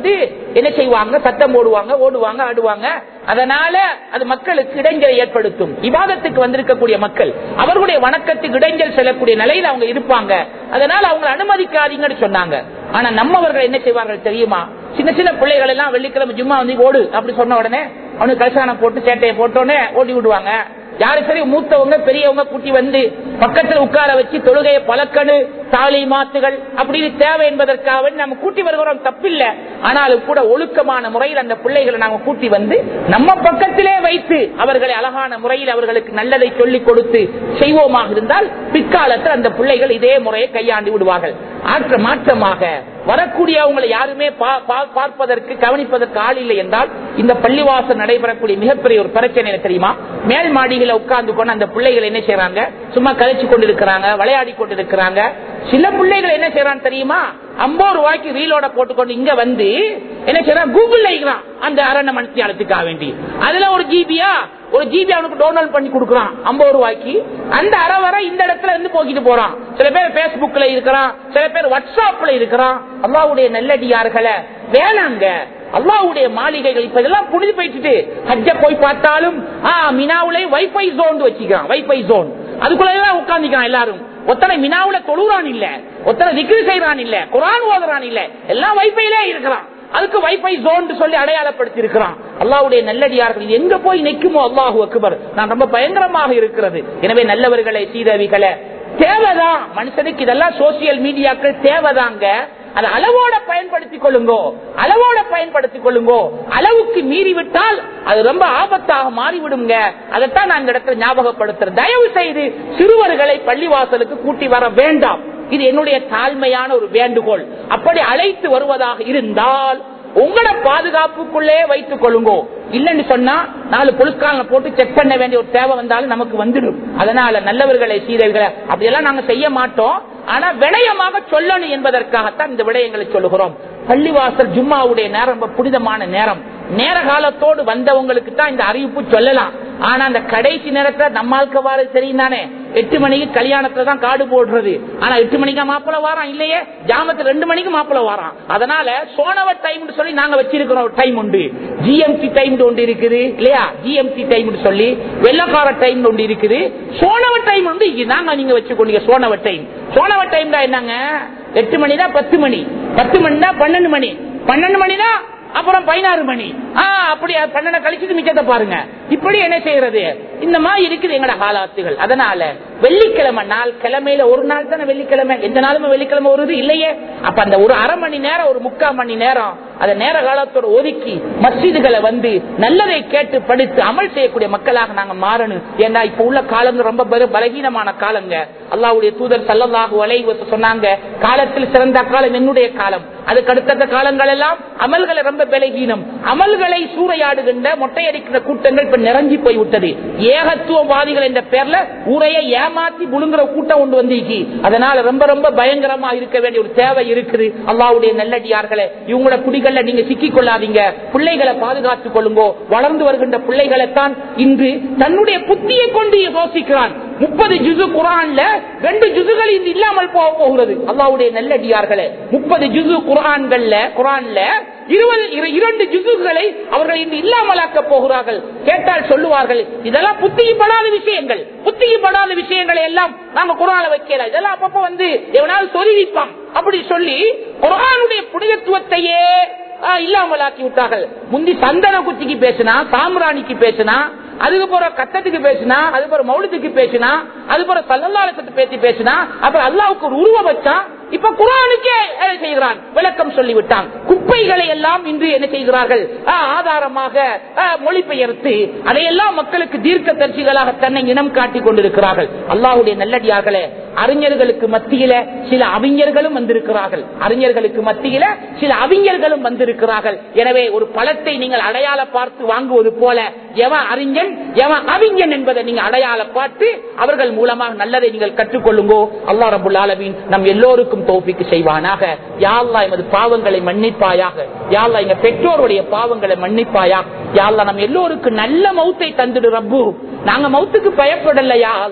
என்ன செய்வாங்க சத்தம் போடுவாங்க ஓடுவாங்க ஆடுவாங்க அதனால அது மக்களுக்கு இடைஞ்சலை ஏற்படுத்தும் விவாதத்துக்கு வந்திருக்கக்கூடிய மக்கள் அவர்களுடைய வணக்கத்துக்கு இடைஞ்சல் செல்லக்கூடிய நிலையில அவங்க இருப்பாங்க அதனால அவங்களை அனுமதிக்காதீங்கன்னு சொன்னாங்க ஆனா நம்மவர்கள் என்ன செய்வார்கள் தெரியுமா சின்ன சின்ன பிள்ளைகள் எல்லாம் வெள்ளிக்கிழமை ஜும்மா வந்து ஓடு அப்படி சொன்ன உடனே அவனுக்கு கல்சானம் போட்டு சேட்டையை போட்டோடனே ஓடி விடுவாங்க யாரு சரி மூத்தவங்க பெரியவங்க கூட்டி வந்து பக்கத்துல உட்கார வச்சு தொழுகையை பழக்கணு தாலி மாத்துகள் அப்படின்னு தேவை என்பதற்காக நம்ம கூட்டி வருகிறோம் தப்பில்ல ஆனாலும் கூட ஒழுக்கமான முறையில் அந்த பிள்ளைகளை நாங்க கூட்டி வந்து நம்ம பக்கத்திலே வைத்து அவர்களை அழகான முறையில் அவர்களுக்கு நல்லதை சொல்லிக் கொடுத்து செய்வோமாக இருந்தால் பிற்காலத்தில் அந்த பிள்ளைகள் இதே முறையை கையாண்டு விடுவார்கள் ஆற்ற மாற்றமாக வரக்கூடியவங்களை யாருமே பா- பா- பார்ப்பதற்கு கவனிப்பதற்கு ஆள் இல்லை என்றால் இந்த பள்ளிவாசல் நடைபெறக்கூடிய மிகப்பெரிய ஒரு பிரச்சனை என்ன தெரியுமா மேல் மாடிகளை உட்கார்ந்து கொண்டு அந்த பிள்ளைகள் என்ன செய்யறாங்க சும்மா கழிச்சு கொண்டிருக்கிறாங்க விளையாடி கொண்டிருக்கிறாங்க சில பிள்ளைகள் என்ன செய்யறான் தெரியுமா ஐம்பது ரூபாய்க்கு ரீலோட போட்டுக்கொண்டு இங்க வந்து என்ன செய்யறான் கூகுள் இருக்கிறான் அந்த அரண மணித்தியாலத்துக்காக வேண்டி அதுல ஒரு ஜிபியா ஒரு ஜிபி அவனுக்கு டவுன்லோட் பண்ணி கொடுக்குறான் ஐம்பது ரூபாய்க்கு அந்த அரை வரை இந்த இடத்துல இருந்து போக்கிட்டு போறான் சில பேர் பேஸ்புக்ல இருக்கிறான் சில பேர் வாட்ஸ்அப்ல இருக்கிறான் அல்லாவுடைய நல்லடியார்களை வேணாங்க அல்லாவுடைய மாளிகைகள் இப்ப இதெல்லாம் புனிது போயிட்டு ஹஜ்ஜ போய் பார்த்தாலும் ஆ மினாவுல வைஃபை ஜோன் வச்சுக்கிறான் வைஃபை ஜோன் அதுக்குள்ள உட்கார்ந்துக்கிறான் எல்லாரும் ஒத்தனை மினாவுல தொழுறான் இல்ல ஒத்தனை திக்ரு செய்யறான் இல்ல குரான் ஓதுறான் இல்ல எல்லாம் வைஃபைலே இருக்கிறான் அதுக்கு வைஃபை ஜோன் சொல்லி அடையாளப்படுத்தி இருக்கிறான் அல்லாவுடைய நல்லடியார்கள் இது எங்க போய் நிற்குமோ அல்லாஹு அக்பர் நான் ரொம்ப பயங்கரமாக இருக்கிறது எனவே நல்லவர்களை சீரவிகளை தேவைதான் மனுஷனுக்கு இதெல்லாம் சோசியல் மீடியாக்கள் தேவைதாங்க அதை அளவோட பயன்படுத்திக் கொள்ளுங்கோ அளவோட பயன்படுத்திக் கொள்ளுங்கோ அளவுக்கு மீறி விட்டால் அது ரொம்ப ஆபத்தாக மாறிவிடுங்க அதைத்தான் நான் இந்த இடத்துல ஞாபகப்படுத்துறேன் தயவு செய்து சிறுவர்களை பள்ளிவாசலுக்கு கூட்டி வர வேண்டாம் இது என்னுடைய தாழ்மையான ஒரு வேண்டுகோள் அப்படி அழைத்து வருவதாக இருந்தால் உங்களோட பாதுகாப்புக்குள்ளே வைத்துக் கொள்ளுங்கோ இல்லன்னு சொன்னா நாலு பொருட்கால போட்டு செக் பண்ண வேண்டிய ஒரு தேவை வந்தாலும் நமக்கு வந்துடும் அதனால நல்லவர்களை சீரர்களை அப்படியெல்லாம் நாங்க செய்ய மாட்டோம் ஆனா விடயமாக சொல்லணும் என்பதற்காகத்தான் இந்த விடயங்களை சொல்லுகிறோம் பள்ளிவாசல் ஜும்மாவுடைய நேரம் ரொம்ப புனிதமான நேரம் நேர காலத்தோடு வந்தவங்களுக்கு தான் இந்த அறிவிப்பு சொல்லலாம் ஆனா அந்த கடைசி நேரத்துல நம்மாளுக்கு வார தெரியும் தானே எட்டு மணிக்கு கல்யாணத்துல தான் காடு போடுறது ஆனா எட்டு மணிக்கு மாப்பிள்ள வாரான் இல்லையே ஜாமத்து ரெண்டு மணிக்கு மாப்பிள்ள வாரான் அதனால சோனவ டைம் சொல்லி நாங்க வச்சிருக்கிறோம் ஒரு டைம் உண்டு ஜிஎம்டி டைம் ஒன்று இருக்குது இல்லையா ஜிஎம்டி டைம் சொல்லி வெள்ளக்கார டைம் ஒன்று இருக்குது சோனவ டைம் உண்டு இது நாங்க நீங்க வச்சுக்கொண்டீங்க சோனவ டைம் சோனவ டைம் தான் என்னங்க எட்டு மணி தான் பத்து மணி பத்து மணி தான் பன்னெண்டு மணி பன்னெண்டு மணி தான் அப்புறம் பதினாறு மணி ஆ, அப்படி பன்னெண்டு கழிச்சுட்டு மிச்சத்தை பாருங்க இப்படி என்ன செய்யறது இந்த மாதிரி இருக்குது எங்கட காலாத்துகள் அதனால வெள்ளிக்கிழமை நாள் கிழமையில ஒரு நாள் தானே வெள்ளிக்கிழமை எந்த நாளுமே வெள்ளிக்கிழமை வருது இல்லையே அப்ப அந்த ஒரு அரை மணி நேரம் ஒரு முக்கால் மணி நேரம் அதை நேர காலத்தோட ஒதுக்கி மஸ்ஜிதுகளை வந்து நல்லதை கேட்டு படித்து அமல் செய்யக்கூடிய மக்களாக நாங்க மாறணும் ஏன்னா இப்ப உள்ள காலங்கள் ரொம்ப பல- பலகீனமான காலங்க அல்லாவுடைய தூதர் சல்லல்லாஹு அலைஹி வஸல்லம் சொன்னாங்க காலத்தில் சிறந்த காலம் என்னுடைய காலம் அதுக்கு அடுத்த காலங்கள் எல்லாம் அமல்களை ரொம்ப பலகீனம் அமல்களை சூறையாடுகின்ற மொட்டையடிக்கிற கூட்டங்கள் இப்ப நிறைஞ்சி போய் விட்டது ஏகத்துவவாதிகள் என்ற பேர்ல ஊரையை ஏமாத்தி முழுங்குற கூட்டம் கொண்டு வந்திருக்கு அதனால ரொம்ப ரொம்ப பயங்கரமா இருக்க வேண்டிய ஒரு தேவை இருக்குது அல்லாவுடைய நல்லடியார்களே இவங்களோட குடிகள்ல நீங்க சிக்கிக் கொள்ளாதீங்க பிள்ளைகளை பாதுகாத்துக் கொள்ளுங்கோ வளர்ந்து வருகின்ற பிள்ளைகளைத்தான் இன்று தன்னுடைய புத்தியை கொண்டு யோசிக்கிறான் முப்பது ஜுசு குரான்ல ரெண்டு ஜுசுகள் இன்று இல்லாமல் போக போகிறது அல்லாவுடைய நல்லடியார்களே முப்பது ஜுசு குரான்கள்ல குரான்ல இருபது இர- இரண்டு ஜுசுகளை அவர்கள் இன்று இல்லாமலாக்க போகிறார்கள் கேட்டால் சொல்லுவார்கள் இதெல்லாம் புத்தியிப்படாத விஷயங்கள் புத்தியிப்படாத விஷயங்களை எல்லாம் நாங்க குரான வைக்கல இதெல்லாம் அப்பப்ப வந்து எவனாலும் சொருவிப்பான் அப்படி சொல்லி குரானுடைய புனிதத்துவத்தையே ஆ, இல்லாமலாக்கி விட்டார்கள் முந்தி சந்தன குச்சிக்கு பேசினா சாம்ராணிக்கு பேசினா அதுக்கு போற கட்டத்துக்கு பேசினா அது போற மௌலித்துக்கு பேசினா அது போற சல்லல்லாலத்துக்கு பேசி பேசினா அப்புறம் அல்லாவுக்கு ஒரு உருவம் வச்சான் இப்ப குரானுக்கே என்ன செய்கிறான் விளக்கம் சொல்லிவிட்டான் குப்பைகளை எல்லாம் இன்று என்ன செய்கிறார்கள் ஆ, ஆதாரமாக ஆ, மொழிபெயர்த்து அதையெல்லாம் மக்களுக்கு தீர்க்க தரிசிகளாக தன்னை இனம் காட்டிக் கொண்டிருக்கிறார்கள் அல்லாஹுடைய நல்லடியார்களே அறிஞர்களுக்கு மத்தியில சில அவிஞர்களும் வந்திருக்கிறார்கள் அறிஞர்களுக்கு மத்தியில சில அவிஞர்களும் வந்திருக்கிறார்கள் எனவே ஒரு பழத்தை நீங்கள் அடையாள பார்த்து வாங்குவது போல எவன் அறிஞன் எவன் அவிஞன் என்பதை நீங்க அடையாள பார்த்து அவர்கள் மூலமாக நல்லதை நீங்கள் கற்றுக்கொள்ளுங்கோ அல்லா ரபுல் ஆலமீன் நம் எல்லோருக்கும் தோப்பிக்கு செய்வானாக யாழ்லா எமது பாவங்களை மன்னிப்பாயாக யாழ்லா எங்க பெற்றோருடைய பாவங்களை மன்னிப்பாயா யாழ்லா நம் எல்லோருக்கும் நல்ல மௌத்தை தந்துடு ரப்பு நாங்க மௌத்துக்கு பயப்படலையா அல்லா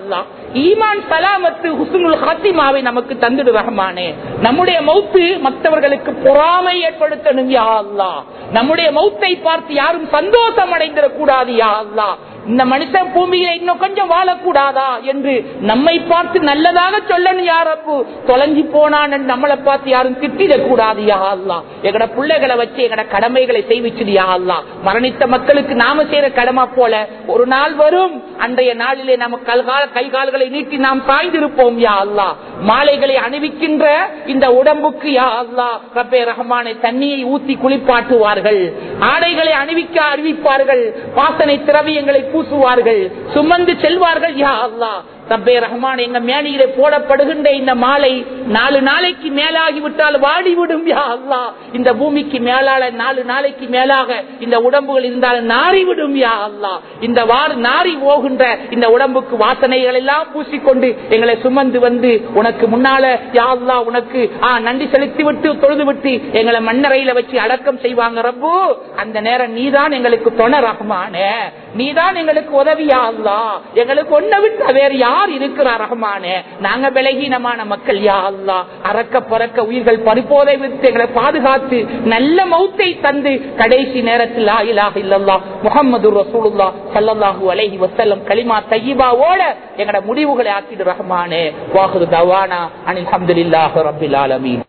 ஈமான் சலாமத்து ஹுசுனுல் ஹாத்திமாவை நமக்கு தந்துடு ரஹ்மானே நம்முடைய மௌத்து மற்றவர்களுக்கு பொறாமை ஏற்படுத்தணும் யா அல்லா நம்முடைய மௌத்தை பார்த்து யாரும் சந்தோஷம் அடைந்திடக் கூடாது யா அல்லா இந்த மனுஷன் பூமியில இன்னும் கொஞ்சம் வாழக்கூடாதா என்று நம்மை பார்த்து நல்லதாக சொல்லணும் யாரப்பு தொலைஞ்சி போனான் நம்மளை பார்த்து யாரும் திட்டிடக் கூடாது யா அல்லா எங்கட பிள்ளைகளை வச்சு எங்கட கடமைகளை செய்விச்சுது யா அல்லா மரணித்த மக்களுக்கு நாம செய்யற கடமை போல ஒரு நாள் வரும் அன்றைய நாளிலே நம்ம கல்கால கை கால்களை நீட்டி நாம் சாய்ந்திருப்போம் யா அல்லா மாலைகளை அணிவிக்கின்ற இந்த உடம்புக்கு யா அல்லா ரப்பே ரஹமானை தண்ணியை ஊத்தி குளிப்பாட்டுவார்கள் ஆடைகளை அணிவிக்க அறிவிப்பார்கள் வாசனை திரவியங்களை பூசுவார்கள் சுமந்து செல்வார்கள் யா அல்லா ரப்பே ரஹ்மான் எங்க மேனியிலே போடப்படுகின்ற இந்த மாலை நாலு நாளைக்கு மேலாகி விட்டால் வாடிவிடும் யா அல்லா இந்த பூமிக்கு மேலால நாலு நாளைக்கு மேலாக இந்த உடம்புகள் இருந்தால் நாறிவிடும் யா அல்லா இந்த வார் நாரி போகின்ற இந்த உடம்புக்கு வாசனைகள் எல்லாம் பூசிக்கொண்டு எங்களை சுமந்து வந்து உனக்கு முன்னால யா அல்லா உனக்கு ஆ, நன்றி செலுத்தி விட்டு தொழுது விட்டு எங்களை மண்ணறையில வச்சு அடக்கம் செய்வாங்க ரப்பு அந்த நேரம் நீதான் எங்களுக்கு தொண ரஹ்மானே நீதான் எங்களுக்கு உதவியா அல்லா எங்களுக்கு ஒன்ன விட்டு வேற யார் இருக்கிறார் ரஹ்மானே நாங்க விலகீனமான மக்கள் யா அல்லா அறக்க பறக்க உயிர்கள் பறிப்போதை விட்டு எங்களை பாதுகாத்து நல்ல மௌத்தை தந்து கடைசி நேரத்தில் லா இலாஹ இல்லல்லா முகமது ரசூலுல்லா ஸல்லல்லாஹு அலைஹி வஸல்லம் கலிமா தய்யிபாவோட எங்கட முடிவுகளை ஆக்கிடு ரஹ்மானே வாஹிரு தவானா அனில் ஹம்துலில்லாஹி ரப்பில் ஆலமீன்